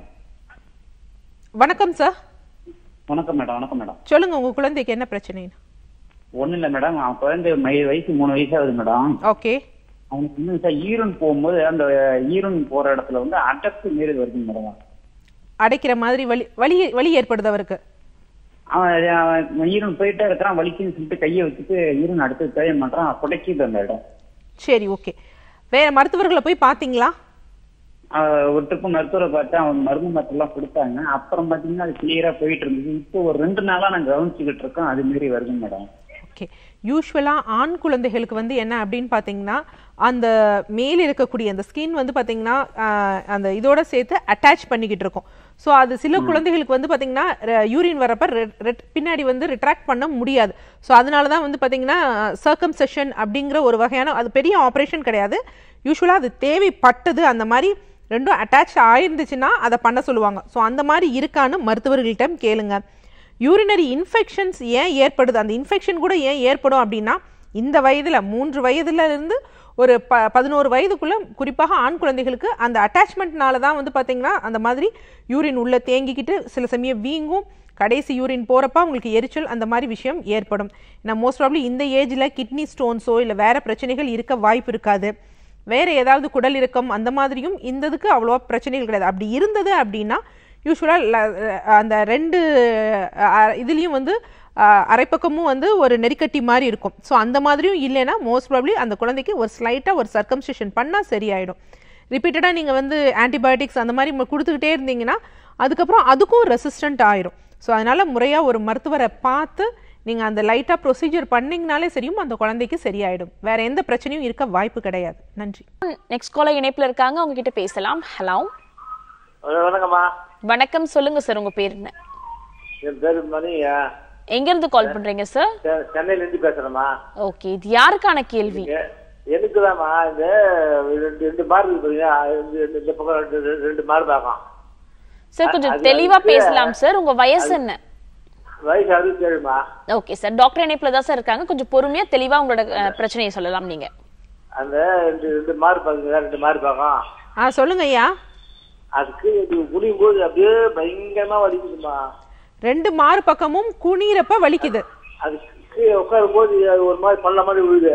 வணக்கம் சார் வணக்கம் மேடம் வணக்கம் மேடம் சொல்லுங்கள் உங்கள் குழந்தைக்கு என்ன பிரச்சனைன்னு ஒண்ணும் இல்ல மேடம் அவன் குழந்தை மை- வயசு மூணு வயசு ஆகுது மேடம் ஓகே அவனுக்கு இன்னும் சார் ஈரன் போகும்போது அந்த ஈரன் போற இடத்துல வந்து அடக்கு மீறி வருது மேடம் அடைக்கிற மாதிரி வலி வலி வலி ஏற்படுது அவருக்கு அவன் அவன் ஈரன் போயிட்டே இருக்கிறான் வலிக்குன்னு சொல்லிட்டு கையை வச்சுட்டு ஈரன் அடுத்து தேய மாட்டான் புடைக்குது அந்த இடம் சரி ஓகே வேற மருத்துவர்களை போய் பார்த்தீங்களா அவன் ஒரு ட்ரிப்பு மருத்துவரை பார்த்து அவன் மருந்து மாத்திரெல்லாம் கொடுத்தாங்க அப்புறம் பாத்தீங்கன்னா அது கிளியரா போயிட்டு இருந்தது இப்போ ஒரு ரெண்டு நாளா நான் கவனிச்சுக்கிட்டு இருக்கேன் அது மாரி வருது மேடம் ஓகே யூஸ்வலாக ஆண் குழந்தைகளுக்கு வந்து என்ன அப்படின்னு பார்த்தீங்கன்னா அந்த மேல் இருக்கக்கூடிய அந்த ஸ்கின் வந்து பார்த்தீங்கன்னா ஆஹ், அந்த இதோட சேர்த்து அட்டாச் பண்ணிக்கிட்டு இருக்கும் ஸோ அது சில குழந்தைகளுக்கு வந்து பார்த்தீங்கன்னா யூரின் வரப்ப re- re- பின்னாடி வந்து ரிட்ராக்ட் பண்ண முடியாது ஸோ அதனால தான் வந்து பார்த்தீங்கன்னா சர்க்கம் செஷன் அப்படிங்கிற ஒரு வகையான அது பெரிய ஆப்ரேஷன் கிடையாது யூஸ்வலாக அது தேவைப்பட்டது அந்த மாதிரி ரெண்டும் அட்டாச் ஆயிருந்துச்சுன்னா அதை பண்ண சொல்லுவாங்க ஸோ அந்த மாதிரி இருக்கான்னு மருத்துவர்கள்ட்ட கேளுங்க யூரினரி இன்ஃபெக்ஷன்ஸ் ஏன் ஏற்படுது அந்த இன்ஃபெக்ஷன் கூட ஏன் ஏற்படும் அப்படின்னா இந்த வயதில் மூன்று வயதுல இருந்து ஒரு ப பதினோரு வயதுக்குள்ள குறிப்பாக ஆண் குழந்தைகளுக்கு அந்த அட்டாச்மெண்ட்னால தான் வந்து பார்த்தீங்கன்னா அந்த மாதிரி யூரின் உள்ள தேங்கிக்கிட்டு சில சமயம் வீங்கும் கடைசி யூரின் போகிறப்ப அவங்களுக்கு எரிச்சல் அந்த மாதிரி விஷயம் ஏற்படும் ஏன்னா மோஸ்ட் ப்ராப்ளி இந்த ஏஜில் கிட்னி ஸ்டோன்ஸோ இல்லை வேற பிரச்சனைகள் இருக்க வாய்ப்பு இருக்காது வேற ஏதாவது குடல் இறக்கம் அந்த மாதிரியும் இந்த இதுக்கு அவ்வளோவா பிரச்சனைகள் கிடையாது அப்படி இருந்தது அப்படின்னா யூஸ்வலாக அந்த ரெண்டு அஹ், இதுலேயும் வந்து அஹ், அரைப்பக்கமும் வந்து ஒரு நெறிக்கட்டி மாதிரி இருக்கும் ஸோ அந்த மாதிரியும் இல்லைன்னா மோஸ்ட் ப்ராப்ளி அந்த குழந்தைக்கு ஒரு ஸ்லைட்டாக ஒரு சர்க்கம்ஸ்டேஷன் பண்ணால் சரியாயிடும் ரிப்பீட்டடாக நீங்கள் வந்து ஆன்டிபயோட்டிக்ஸ் அந்த மாதிரி ம- கொடுத்துக்கிட்டே இருந்தீங்கன்னா அதுக்கப்புறம் அதுக்கும் ரெசிஸ்டன்ட் ஆயிரும் ஸோ அதனால் முறையாக ஒரு மருத்துவரை பார்த்து நீங்கள் அந்த லைட்டாக ப்ரொசீஜர் பண்ணீங்கனாலே சரியும் அந்த குழந்தைக்கு சரியாயிடும் வேற எந்த பிரச்சனையும் இருக்க வாய்ப்பு கிடையாது நன்றி நெக்ஸ்ட் காலர் இணைப்புல இருக்காங்க அவங்க கிட்ட பேசலாம் ஹலோ வணக்கம்மா வணக்கம் சொல்லுங்க சார் உங்க பேர் என்ன என் பேரு மணி எங்க இருந்து கால் பண்றீங்க சார் செ- சென்னையில இருந்து பேசுறேம்மா ஓகே இது யாருக்கான கேள்வி எனக்கு தான்மா இந்த ரெண்டு ரெண்டு மார்க் இருக்கு பாத்தீங்களா, இந்த இந்த- இந்த பக்கம் ரெண்டு ரெண்டு- ரெண்டு மார்க் ஆகும் சார் கொஞ்சம் அது தெளிவா வந்து- பேசலாம் சார் உங்க வயசு என்ன வயசு அறுபத்தி ஏழுமா ஓகே சார் டாக்டர் இணைப்புல தான் சார் இருக்காங்க கொஞ்சம் பொறுமையா தெளிவா உங்களோட அஹ், பிரச்சனையை சொல்லலாம் நீங்க அந்த ரெண்டு ரெண்டு மார்க் பாத்தீங்களா ரெண்டு மார்க் ஆகும் ஆ சொல்லுங்க ஐயா அதுக்கு இது குனியும் போது அப்படியே பயங்கரமா வலிக்குதுமா ரெண்டு மாறு பக்கமும் குனிறப்ப வலிக்குது அதுக்கு உட்காரும் போது அது ஒரு மாதிரி பள்ள மாதிரி விழுது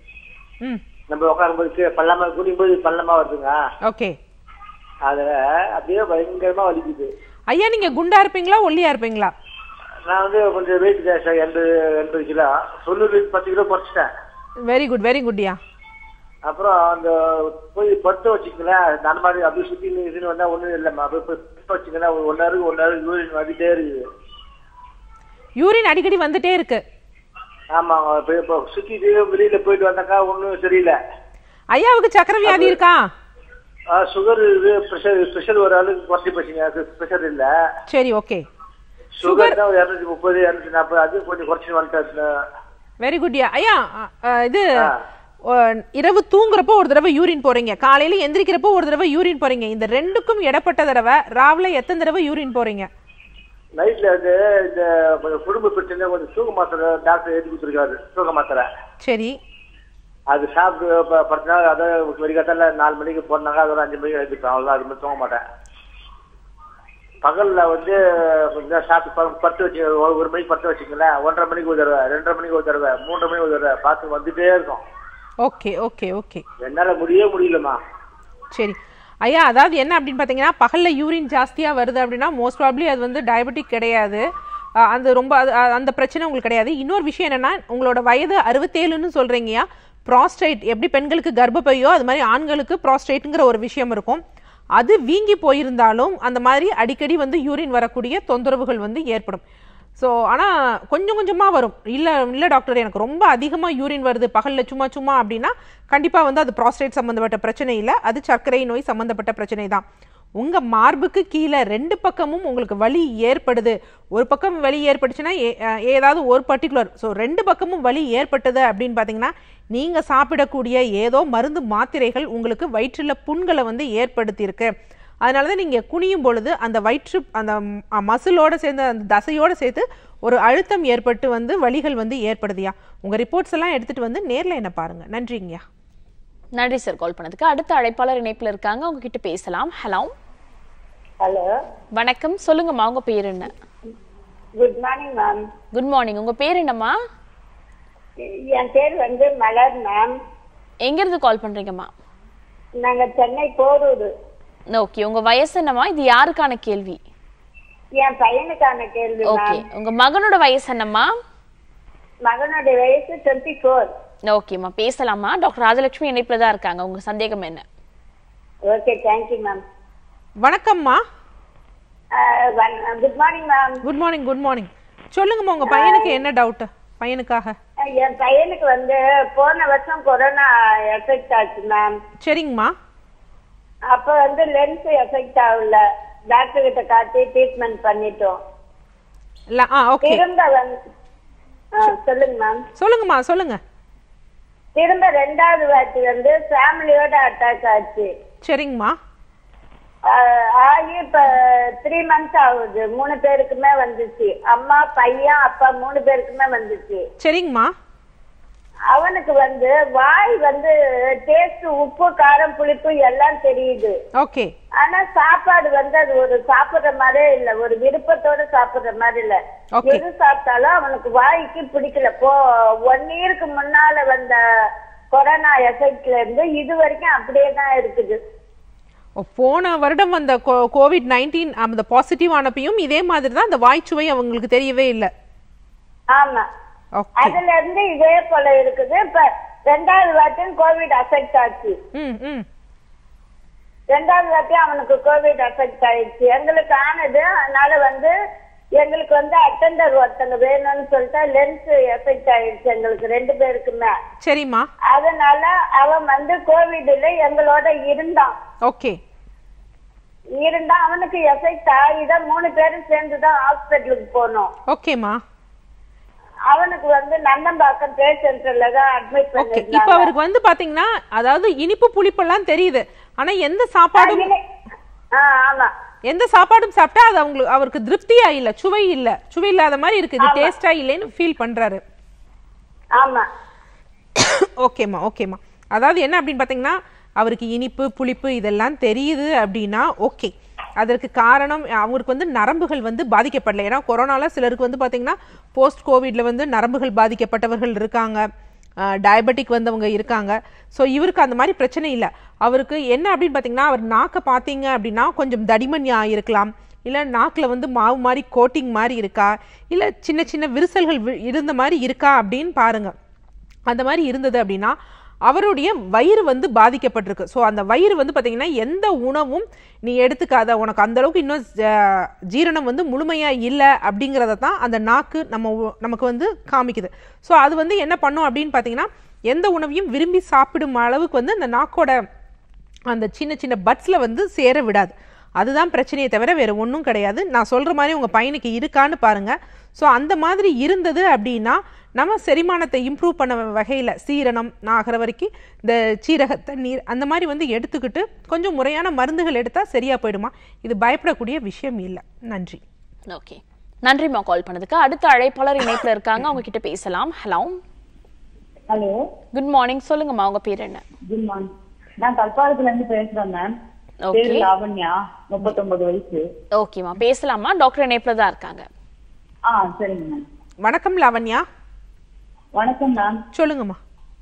ம் நம்ம உட்காரும் போது கீழே பள்ளமா குனியும் போது பள்ளமா வருதுங்க ஓகே அதுல அப்படியே பயங்கரமா வலிக்குது ஐயா நீங்க குண்டா இருப்பீங்களா ஒல்லியா இருப்பீங்களா நான் வந்து கொஞ்சம் வெயிட் ஜாஸ்தி எண்பது எண்பது கிலோ தொண்ணூறு பத்து கிலோ குறைச்சிட்டேன் வெரி குட் வெரி குட்யா அப்புறம் அந்த போய் பட்டு வச்சுக்கலாம் அந்த மாதிரி அப்படியே சுத்தி இதுன்னு வந்தா ஒண்ணும் இல்லைம்மா அப்படியே போய் பட்டு வச்சுக்கலாம் ஒரு ஒன் ஹவருக்கு ஒன் ஹவருக்கு யூரின் வந்துட்டே இருக்குது யூரின் அடிக்கடி வந்துட்டே இருக்கு ஆமாங்க இப்போ இப்போ சுத்திட்டு வெளியில போயிட்டு வந்தாக்கா ஒன்றும் சரியில்லை ஐயாவுக்கு சக்கரை வியாதி இருக்கா சுகர் இது ப்ரெஷர் ப்ரெஷர் ஒரு அளவுக்கு குறைச்சி போச்சுங்க ப்ரெஷர் இல்ல சரி ஓகே சுகர் தான் ஒரு இரநூத்தி முப்பது இரநூத்தி நாற்பது அது கொஞ்சம் குறைச்சி வந்துட்டேன் வெரி குட்யா ஐயா அ, அ, இது அ, இரவு தூங்குறப்போ ஒரு தடவை யூரின் போறீங்க காலையில எந்திரிக்கிறப்போ ஒரு தடவை யூரின் போறீங்க இந்த ரெண்டுக்கும் இடப்பட்ட தடவை ராவில எத்தனை தடவை யூரின் போறீங்க நைட்ல வந்து இந்த கொஞ்சம் குடும்ப பிரச்சனை கொஞ்சம் தூக்க மாத்திரை டாக்டர் எழுதி கொடுத்துருக்காரு தூக்க மாத்திரை சரி அது சாப்பிட்டு ப- பத்து நாள் அதை வெடிக்காத்தால நாலு மணிக்கு போனாங்க அதோட அஞ்சு மணிக்கு எழுதிப்பேன் அவ்வளோ அது மாதிரி தூங்க மாட்டேன் பகல்ல வந்து கொஞ்சம் சாப்பிட்டு ப- பத்து வச்சு ஒரு ஒரு மணிக்கு பத்து வச்சுங்களேன் ஒன்றரை மணிக்கு ஒரு தடவை ரெண்டரை மணிக்கு ஒரு தடவை மூன்றரை மணிக்கு ஒரு தடவை பார்த்து வந்துட்டே இருக்கும் ஓகே ஓகே ஓகே என்னால முடியவே முடியலம்மா சரி ஐயா அதாவது என்ன அப்படின்னு பார்த்தீங்கன்னா பகலில் யூரின் ஜாஸ்தியாக வருது அப்படின்னா மோஸ்ட் ப்ராப்ளி அது வந்து டயபெட்டிக் கிடையாது அஹ், அந்த ரொம்ப அது- அஹ், அந்த பிரச்சனை உங்களுக்கு கிடையாது இன்னொரு விஷயம் என்னன்னா உங்களோட வயது அறுபத்தேழுன்னு சொல்றீங்கயா ப்ராஸ்டேட் எப்படி பெண்களுக்கு கர்ப்பப்பையோ அது மாதிரி ஆண்களுக்கு ப்ராஸ்டேட்டுங்கிற ஒரு விஷயம் இருக்கும் அது வீங்கி போயிருந்தாலும் அந்த மாதிரி அடிக்கடி வந்து யூரின் வரக்கூடிய தொந்தரவுகள் வந்து ஏற்படும் ஸோ ஆனால் கொஞ்சம் கொஞ்சமாக வரும் இல்லை இல்லை டாக்டர் எனக்கு ரொம்ப அதிகமாக யூரின் வருது பகலில் சும்மா சும்மா அப்படின்னா கண்டிப்பாக வந்து அது ப்ராஸ்டேட் சம்மந்தப்பட்ட பிரச்சனை இல்லை அது சர்க்கரை நோய் சம்மந்தப்பட்ட பிரச்சனை தான் உங்கள் மார்புக்கு கீழே ரெண்டு பக்கமும் உங்களுக்கு வலி ஏற்படுது ஒரு பக்கம் வலி ஏற்பட்டுச்சுன்னா ஏ- அஹ் ஏதாவது ஒரு பர்டிகுலர் ஸோ ரெண்டு பக்கமும் வலி ஏற்பட்டது அப்படின்னு பார்த்தீங்கன்னா நீங்கள் சாப்பிடக்கூடிய ஏதோ மருந்து மாத்திரைகள் உங்களுக்கு வயிற்றில் புண்களை வந்து ஏற்படுத்தியிருக்கு அதனால தான் நீங்கள் குனியும் பொழுது அந்த வயிற்று அந்த மசிலோட சேர்ந்து அந்த தசையோட சேர்த்து ஒரு அழுத்தம் ஏற்பட்டு வந்து வலிகள் வந்து ஏற்படுதுயா உங்கள் ரிப்போர்ட்ஸ் எல்லாம் எடுத்துகிட்டு வந்து நேரில் என்ன பாருங்கள் நன்றிங்கய்யா நன்றி சார் கால் பண்ணதுக்கு அடுத்த அழைப்பாளர் இணைப்புல இருக்காங்க அவங்க கிட்ட பேசலாம் ஹலோ ஹலோ வணக்கம் சொல்லுங்கம்மா உங்க பேர் என்ன good morning ma'am good morning உங்க பேர் என்னம்மா என் பேர் வந்து மலர் மேம் எங்க இருந்து கால் பண்றீங்கம்மா நாங்க சென்னை போரூர் ஓகே உங்க வயசு என்னம்மா இது யாருக்கான கேள்வி என் பையனுக்கான கேள்வி ஓகே மேம் உங்க மகனோட வயசு என்னம்மா மகனுடைய வயசு டுவெண்ட்டி ஃபோர் ஓகேம்மா பேசலாமா டாக்டர் ராஜலட்சுமி இணைப்புல தான் இருக்காங்க உங்க சந்தேகம் என்ன ஓகே தேங்க்யூ மேம் வணக்கம்மா good morning ma'am good morning good morning சொல்லுங்கம்மா உங்கள் பையனுக்கு என்ன டவுட்டு பையனுக்காக என் பையனுக்கு வந்து போன வருஷம் கொரோனா எஃபெக்ட் ஆச்சு மேம் சரிங்கம்மா அப்ப வந்து லென்ஸ் எஃபெக்ட் ஆகல டாக்டர் கிட்ட காட்டி ட்ரீட்மெண்ட் பண்ணிட்டோம் இல்லை ஆ ஓகே திரும்ப வந்து ஆ, சொல்லுங்க மேம் சொல்லுங்கம்மா சொல்லுங்க திரும்ப ரெண்டாவது வாட்டி வந்து ஃபேமிலியோட அட்டாக் ஆச்சு சரிங்கம்மா ஆஹ் ஆகி இப்ப த்ரீ மந்த்ஸ் ஆகுது மூணு பேருக்குமே வந்துச்சு அம்மா பையன் அப்பா மூணு பேருக்குமே வந்துச்சு சரிங்கம்மா அவனுக்கு வந்து வாய் வந்து டேஸ்ட் உப்பு காரம் புளிப்பு எல்லாம் தெரியுது ஓகே ஆனா சாப்பாடு வந்து அது ஒரு சாப்பிடுற மாதிரியே இல்ல ஒரு விருப்பத்தோட சாப்பிடுற மாதிரி இல்ல Okay. எது சாப்பிட்டாலும் அவனுக்கு வாய்க்கு பிடிக்கல போ ஒன் இயருக்கு முன்னால வந்த கொரோனா எஃபெக்ட்ல இருந்து இது வரைக்கும் அப்படியே தான் இருக்குது ஓ, போன வருடம் அந்த கோவிட் நைன்டீன் அந்த பாசிட்டிவ் ஆனப்பையும் இதே மாதிரி தான் அந்த வாய்ச்சுவை அவங்களுக்கு தெரியவே இல்லை ஆமா ஓகே அதுல இருந்து இதே போல இருக்குது இப்ப ரெண்டாவது வாட்டியும் கோவிட் அஃபெக்ட் ஆச்சு ம் ம் ரெண்டாவது வாட்டியும் அவனுக்கு கோவிட் அஃபெக்ட் ஆயிடுச்சு எங்களுக்கு ஆனது அதனால வந்து எங்களுக்கு வந்து அட்டெண்டர் ஒருத்தங்க வேணும்னு சொல்லிட்டு லென்ஸ் எஃபெக்ட் ஆயிடுச்சு எங்களுக்கு ரெண்டு பேருக்குமே சரிம்மா அதனால அவன் வந்து கோவிட்ல எங்களோட இருந்தான் ஓகே இருந்தா அவனுக்கு எஃபெக்ட் ஆகிதான் மூணு பேரும் சேர்ந்து தான் ஹாஸ்பிட்டலுக்கு போனோம் ஓகேம்மா அவனுக்கு வந்து நன்னம்பாக்கம் பே சென்டர்ல தான் அட்மிட் ஓகே இப்போ பண்ணிருந்தாங்க அவருக்கு வந்து பாத்தீங்கன்னா அதாவது இனிப்பு புளிப்பெல்லாம் தெரியுது ஆனா எந்த சாப்பாடும் ஆ, ஆமா எந்த சாப்பாடும் சாப்பிட்டா அது அவங்களுக்கு அவருக்கு திருப்தியா இல்ல சுவை இல்ல சுவை இல்லாத மாதிரி இருக்கு இது டேஸ்டா இல்லைன்னு ஃபீல் பண்றாரு ஆமா ஓகேம்மா ஓகேம்மா அதாவது என்ன அப்படின்னு பார்த்தீங்கன்னா அவருக்கு இனிப்பு புளிப்பு இதெல்லாம் தெரியுது அப்படின்னா ஓகே அதற்கு காரணம் அவருக்கு வந்து நரம்புகள் வந்து பாதிக்கப்படல ஏன்னா கொரோனால சிலருக்கு வந்து பார்த்தீங்கன்னா போஸ்ட் கோவிட்ல வந்து நரம்புகள் பாதிக்கப்பட்டவர்கள் இருக்காங்க டயபெட்டிக் வந்தவங்க இருக்காங்க ஸோ இவருக்கு அந்த மாதிரி பிரச்சனை இல்லை அவருக்கு என்ன அப்படின்னு பார்த்தீங்கன்னா அவர் நாக்கை பார்த்தீங்க அப்படின்னா கொஞ்சம் தடிமன்யா இருக்கலாம் இல்லை நாக்கில் வந்து மாவு மாதிரி கோட்டிங் மாதிரி இருக்கா இல்லை சின்ன சின்ன விரிசல்கள் வி- இருந்த மாதிரி இருக்கா அப்படின்னு பாருங்க அந்த மாதிரி இருந்தது அப்படின்னா அவருடைய வயிறு வந்து பாதிக்கப்பட்டிருக்கு ஸோ அந்த வயிறு வந்து பார்த்தீங்கன்னா எந்த உணவும் நீ எடுத்துக்காத உனக்கு அந்த அளவுக்கு இன்னும் ஜ- ஜீரணம் வந்து முழுமையாக இல்லை அப்படிங்கிறத தான் அந்த நாக்கு நம்ம உ- நமக்கு வந்து காமிக்குது ஸோ அது வந்து என்ன பண்ணும் அப்படின்னு பார்த்தீங்கன்னா எந்த உணவையும் விரும்பி சாப்பிடும் அளவுக்கு வந்து அந்த நாக்கோட அந்த சின்ன சின்ன பட்ஸில் வந்து சேர விடாது அதுதான் பிரச்சனையே தவிர வேறு ஒன்றும் கிடையாது நான் சொல்கிற மாதிரி உங்கள் பையனுக்கு இருக்கான்னு பாருங்கள் ஸோ அந்த மாதிரி இருந்தது அப்படின்னா நம்ம செரிமானத்தை இம்ப்ரூவ் பண்ண வகையில் சீரணம் ஆகிற வரைக்கும் இந்த சீரக தண்ணீர் அந்த மாதிரி வந்து எடுத்துக்கிட்டு கொஞ்சம் முறையான மருந்துகள் எடுத்தால் சரியாக போயிடுமா இது பயப்படக்கூடிய விஷயம் இல்லை நன்றி ஓகே நன்றிம்மா கால் பண்ணதுக்கு அடுத்த அழைப்பாளர் இணைப்புல இருக்காங்க அவங்க கிட்ட பேசலாம் ஹலோ ஹலோ குட் மார்னிங் சொல்லுங்கம்மா உங்க பேர் என்ன குட் மார்னிங் நான் கல்பாளத்துல இருந்து பேசுறேன் மேம் Okay. பேரு லாவண்யா முப்பத்தொன்பது வயசு ஓகேம்மா பேசலாமா டாக்டர் இணைப்புல தான் இருக்காங்க ஆ சரிங்க மேம் வணக்கம் லாவண்யா வணக்கம் மேம் சொல்லுங்கம்மா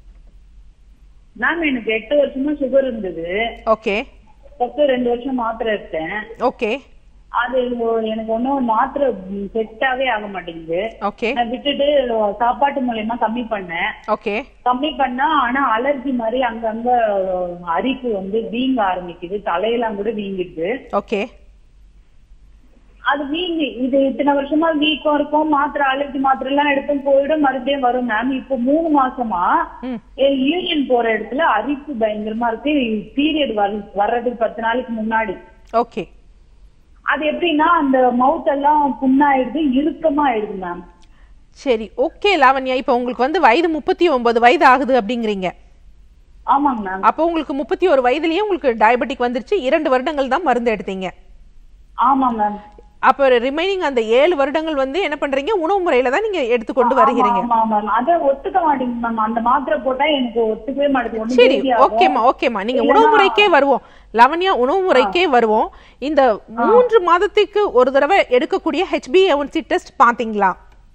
மேம் எனக்கு எட்டு வருஷமா சுகர் இருந்தது ஓகே ஃபர்ஸ்ட் ரெண்டு வருஷம் மாத்திரை எடுத்தேன் ஓகே அது எனக்கு ஒன்றும் மாத்திரை செட்டாவே ஆக மாட்டேங்குது ஓகே நான் விட்டுட்டு சாப்பாட்டு மூலியமா கம்மி பண்ணேன் ஓகே கம்மி பண்ணா ஆனா அலர்ஜி மாதிரி அங்கங்க அரிப்பு வந்து வீங்க ஆரம்பிக்குது தலையெல்லாம் கூட வீங்கிடுது ஓகே அது வீங்கி இது இத்தனை வருஷமா வீக்கம் இருக்கும் மாத்திரை அலர்ஜி மாத்திரை எல்லாம் எடுத்தும் போயிடும் மறுபடியும் வரும் மேம் இப்போ மூணு மாசமா ம் யூரின் போற இடத்துல அரிப்பு பயங்கரமா இருக்கு பீரியட் வர்றதுக்கு பத்து நாளைக்கு முன்னாடி ஓகே அது எப்படின்னா அந்த மவுத் எல்லாம் புண்ணாயிடுது இறுக்கமா ஆயிடுது மேம் சரி ஓகே லாவண்யா இப்போ உங்களுக்கு வந்து வயது முப்பத்தி ஒன்பது வயது ஆகுது அப்படிங்கிறீங்க ஆமாங்க மேம் அப்போ உங்களுக்கு முப்பத்தி ஒரு வயதுலயே உங்களுக்கு டயபெட்டிக் வந்துருச்சு இரண்டு வருடங்கள் தான் மருந்து எடுத்தீங்க ஆமா மேம் அப்போ ரிமைனிங் அந்த ஏழு வருடங்கள் வந்து என்ன பண்றீங்க உணவு முறையில தான் நீங்க எடுத்துக்கொண்டு வருகிறீங்க ஆமா மேம் அத ஒத்துக்க மாட்டேங்குது மேம் அந்த மாத்திரை போட்டா எனக்கு ஒத்துக்கவே மாட்டேங்குது ஒண்ணும் சரி பேதி ஆகும். ஓகேம்மா ஓகேம்மா நீங்க இல்லைன்னா- உணவு முறைக்கே வருவோம் லவண்யா உணவு முறைக்கே வருவோம் இந்த மூன்று மாதத்துக்கு ஒரு தடவை எடுக்கக்கூடிய ஹெச்பிஏஒன்சி டெஸ்ட் பாத்தீங்களா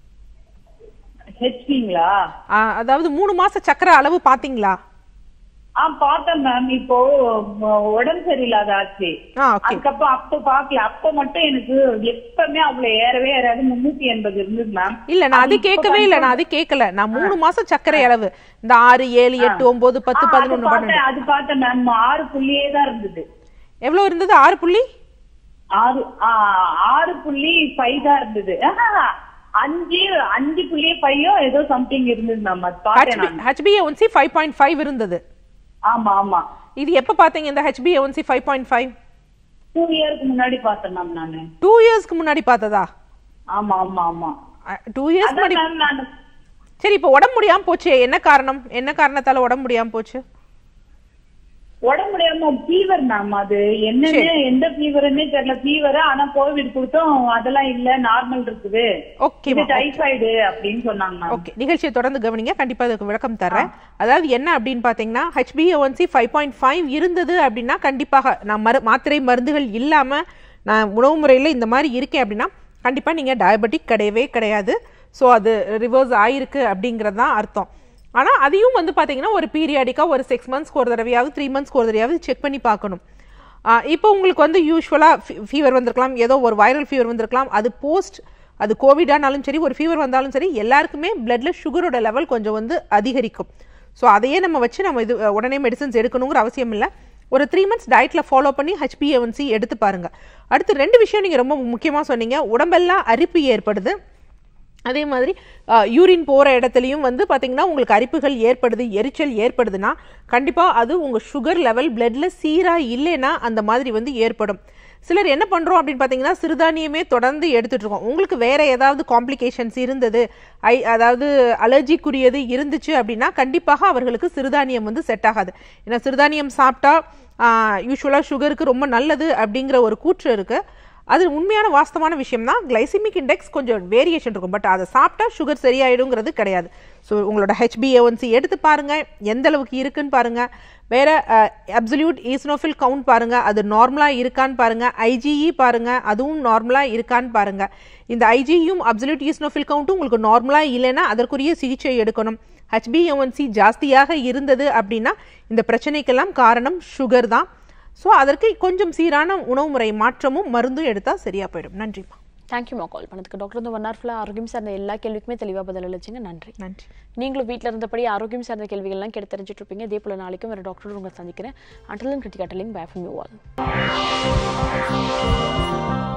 ஹெச்பிங்களா ஆ, அதாவது மூணு மாச சக்கரை அளவு பாத்தீங்களா ஆ பார்த்தேன் மேம் இப்போ ம- உடம்பு சரியில்லாத ஆச்சு ஆ ஓகே அதுக்கப்புறம் அப்ப பாக்கல அப்ப மட்டும் எனக்கு எப்பவுமே அவ்வளவு ஏறவே ஏறாது முன்னூத்தி எண்பது இருந்தது மேம் இல்ல நான் அது கேட்கவே இல்ல நான் அது கேட்கல நான் மூணு மாசம் சர்க்கரை அளவு இந்த ஆறு ஏழு எட்டு ஒன்பது பத்து பதினொன்னு பன்னெண்டு பார்த்தேன் அது பார்த்தேன் மேம் ஆறு புள்ளியே தான் இருந்தது எவ்வளவு இருந்தது ஆறு புள்ளி ஆறு ஆ, ஆறு புள்ளி ஃபைவ் தான் இருந்தது ஆஹா, அஞ்சு அஞ்சு புள்ளி ஃபைவோ ஏதோ சம்திங் இருந்தது மேம் அது பார்த்தேன் நான் ஹெச்பிஏஒன்சி ஃபைவ் பாயிண்ட் ஃபைவ் இருந்தது ஆமா ஆமா இது எப்ப பாத்தீங்க இந்த H B A one C five point five two இயர்க்கு முன்னாடி பார்த்தேன் மேம் நானு டூ இயர்ஸ்க்கு முன்னாடி பார்த்ததா ஆமா ஆமா ஆமா டூ இயர்ஸ் அதான் முன்னாடி மேம் நான் சரி இப்போ உடம்பு முடியாம போச்சு என்ன காரணம் என்ன காரணத்தால உடம்பு முடியாம போச்சு உடம்பு முடியாம ஃபீவர் மேம் அது என்னன்னு எந்த ஃபீவர்னே தெரியல ஃபீவர் ஆனா கோவிட் கொடுத்தோம் அதெல்லாம் இல்ல நார்மல் இருக்குது ஓகே இது டைஃபாய்டு அப்படின்னு சொன்னாங்க மேம் ஓகே நிகழ்ச்சியை தொடர்ந்து கவனிங்க கண்டிப்பா அதுக்கு விளக்கம் தரேன் அதாவது என்ன அப்படின்னு பாத்தீங்கன்னா ஹெச்பிஏஒன்சி ஃபைவ் பாயிண்ட் ஃபைவ் இருந்தது அப்படின்னா கண்டிப்பாக நான் மரு மாத்திரை மருந்துகள் இல்லாம நான் உணவு முறையில இந்த மாதிரி இருக்கேன் அப்படின்னா கண்டிப்பா நீங்க டயபெட்டிக் கிடையவே கிடையாது ஸோ அது ரிவர்ஸ் ஆயிருக்கு அப்படிங்கிறது தான் அர்த்தம் ஆனா அதையும் வந்து பாத்தீங்கன்னா ஒரு பீரியாடிக்காக ஒரு சிக்ஸ் மந்த்ஸ்க்கு ஒரு தடவையாவது த்ரீ மந்த்ஸ்க்கு ஒரு தடவையாவது செக் பண்ணி பார்க்கணும் ஆ, இப்போ உங்களுக்கு வந்து யூஸ்வலாக ஃபீவர் வந்திருக்கலாம் ஏதோ ஒரு வைரல் ஃபீவர் வந்திருக்கலாம் அது போஸ்ட் அது கோவிடானாலும் சரி ஒரு ஃபீவர் வந்தாலும் சரி எல்லாருக்குமே பிளட்ல சுகரோட லெவல் கொஞ்சம் வந்து அதிகரிக்கும் ஸோ அதையே நம்ம வச்சு நம்ம இது அஹ், உடனே மெடிசன்ஸ் எடுக்கணுங்கிற அவசியம் இல்லை ஒரு த்ரீ மந்த்ஸ் டயட்ல ஃபாலோ பண்ணி ஹெச்பிஏஒன்சி எடுத்து பாருங்க அடுத்து ரெண்டு விஷயம் நீங்க ரொம்ப முக்கியமா சொன்னீங்க உடம்பெல்லாம் அரிப்பு ஏற்படுது அதே மாதிரி யூரின் போகிற இடத்துலையும் வந்து பார்த்தீங்கன்னா உங்களுக்கு அரிப்புகள் ஏற்படுது எரிச்சல் ஏற்படுதுன்னா கண்டிப்பாக அது உங்கள் சுகர் லெவல் பிளட்ல சீராக இல்லைன்னா அந்த மாதிரி வந்து ஏற்படும் சிலர் என்ன பண்ணுறோம் அப்படின்னு பார்த்தீங்கன்னா சிறுதானியமே தொடர்ந்து எடுத்துட்டு இருக்கோம் உங்களுக்கு வேற ஏதாவது காம்ப்ளிகேஷன்ஸ் இருந்தது ஐ அதாவது அலர்ஜிக்குரியது இருந்துச்சு அப்படின்னா கண்டிப்பாக அவர்களுக்கு சிறுதானியம் வந்து செட் ஆகாது ஏன்னா சிறுதானியம் சாப்பிட்டா யூஸ்வலாக சுகருக்கு ரொம்ப நல்லது அப்படிங்கிற ஒரு கூற்று இருக்குது அது உண்மையான வாஸ்தவமான விஷயம் தான் கிளைசிமிக் இண்டெக்ஸ் கொஞ்சம் வேரியேஷன் இருக்கும் பட் அதை சாப்பிட்டா சுகர் சரியாயிடுங்கிறது கிடையாது ஸோ உங்களோட ஹெச்பிஏஒன்சி எடுத்து பாருங்க எந்த அளவுக்கு இருக்குன்னு பாருங்க வேற அப்சல்யூட் ஈஸ்னோஃபில் கவுண்ட் பாருங்க அது நார்மலா இருக்கான்னு பாருங்க ஐஜிஇ பாருங்க அதுவும் நார்மலா இருக்கான்னு பாருங்க இந்த ஐஜியும் அப்சல்யூட் ஈஸ்னோஃபில் கவுண்ட்டும் உங்களுக்கு நார்மலா இல்லைன்னா அதற்குரிய சிகிச்சை எடுக்கணும் ஹெச்பிஏஒன்சி ஜாஸ்தியாக இருந்தது அப்படின்னா இந்த பிரச்சனைக்கெல்லாம் காரணம் சுகர் தான் ஸோ அதற்கு கொஞ்சம் சீரான உணவு முறை மாற்றமும் மருந்தும் எடுத்தால் சரியா போயிடும் நன்றிம்மா தேங்க்யூமா கால் பண்ணதுக்கு டாக்டர் வந்து ஒன் ஹவர் ஃபுல்லாக ஆரோக்கியம் சார்ந்த எல்லா கேள்விக்குமே தெளிவாக பதில் அளிச்சிங்க நன்றி நன்றி நீங்களும் வீட்டில் இருந்தபடி ஆரோக்கியம் சார்ந்த கேள்விகள்லாம் கேட்டு தெரிஞ்சுட்டு இருப்பீங்க இதே போல நாளைக்கும் வேறு டாக்டர் உங்களை சந்திக்கிறேன் அண்டலன் Kiruthika telling bye from you all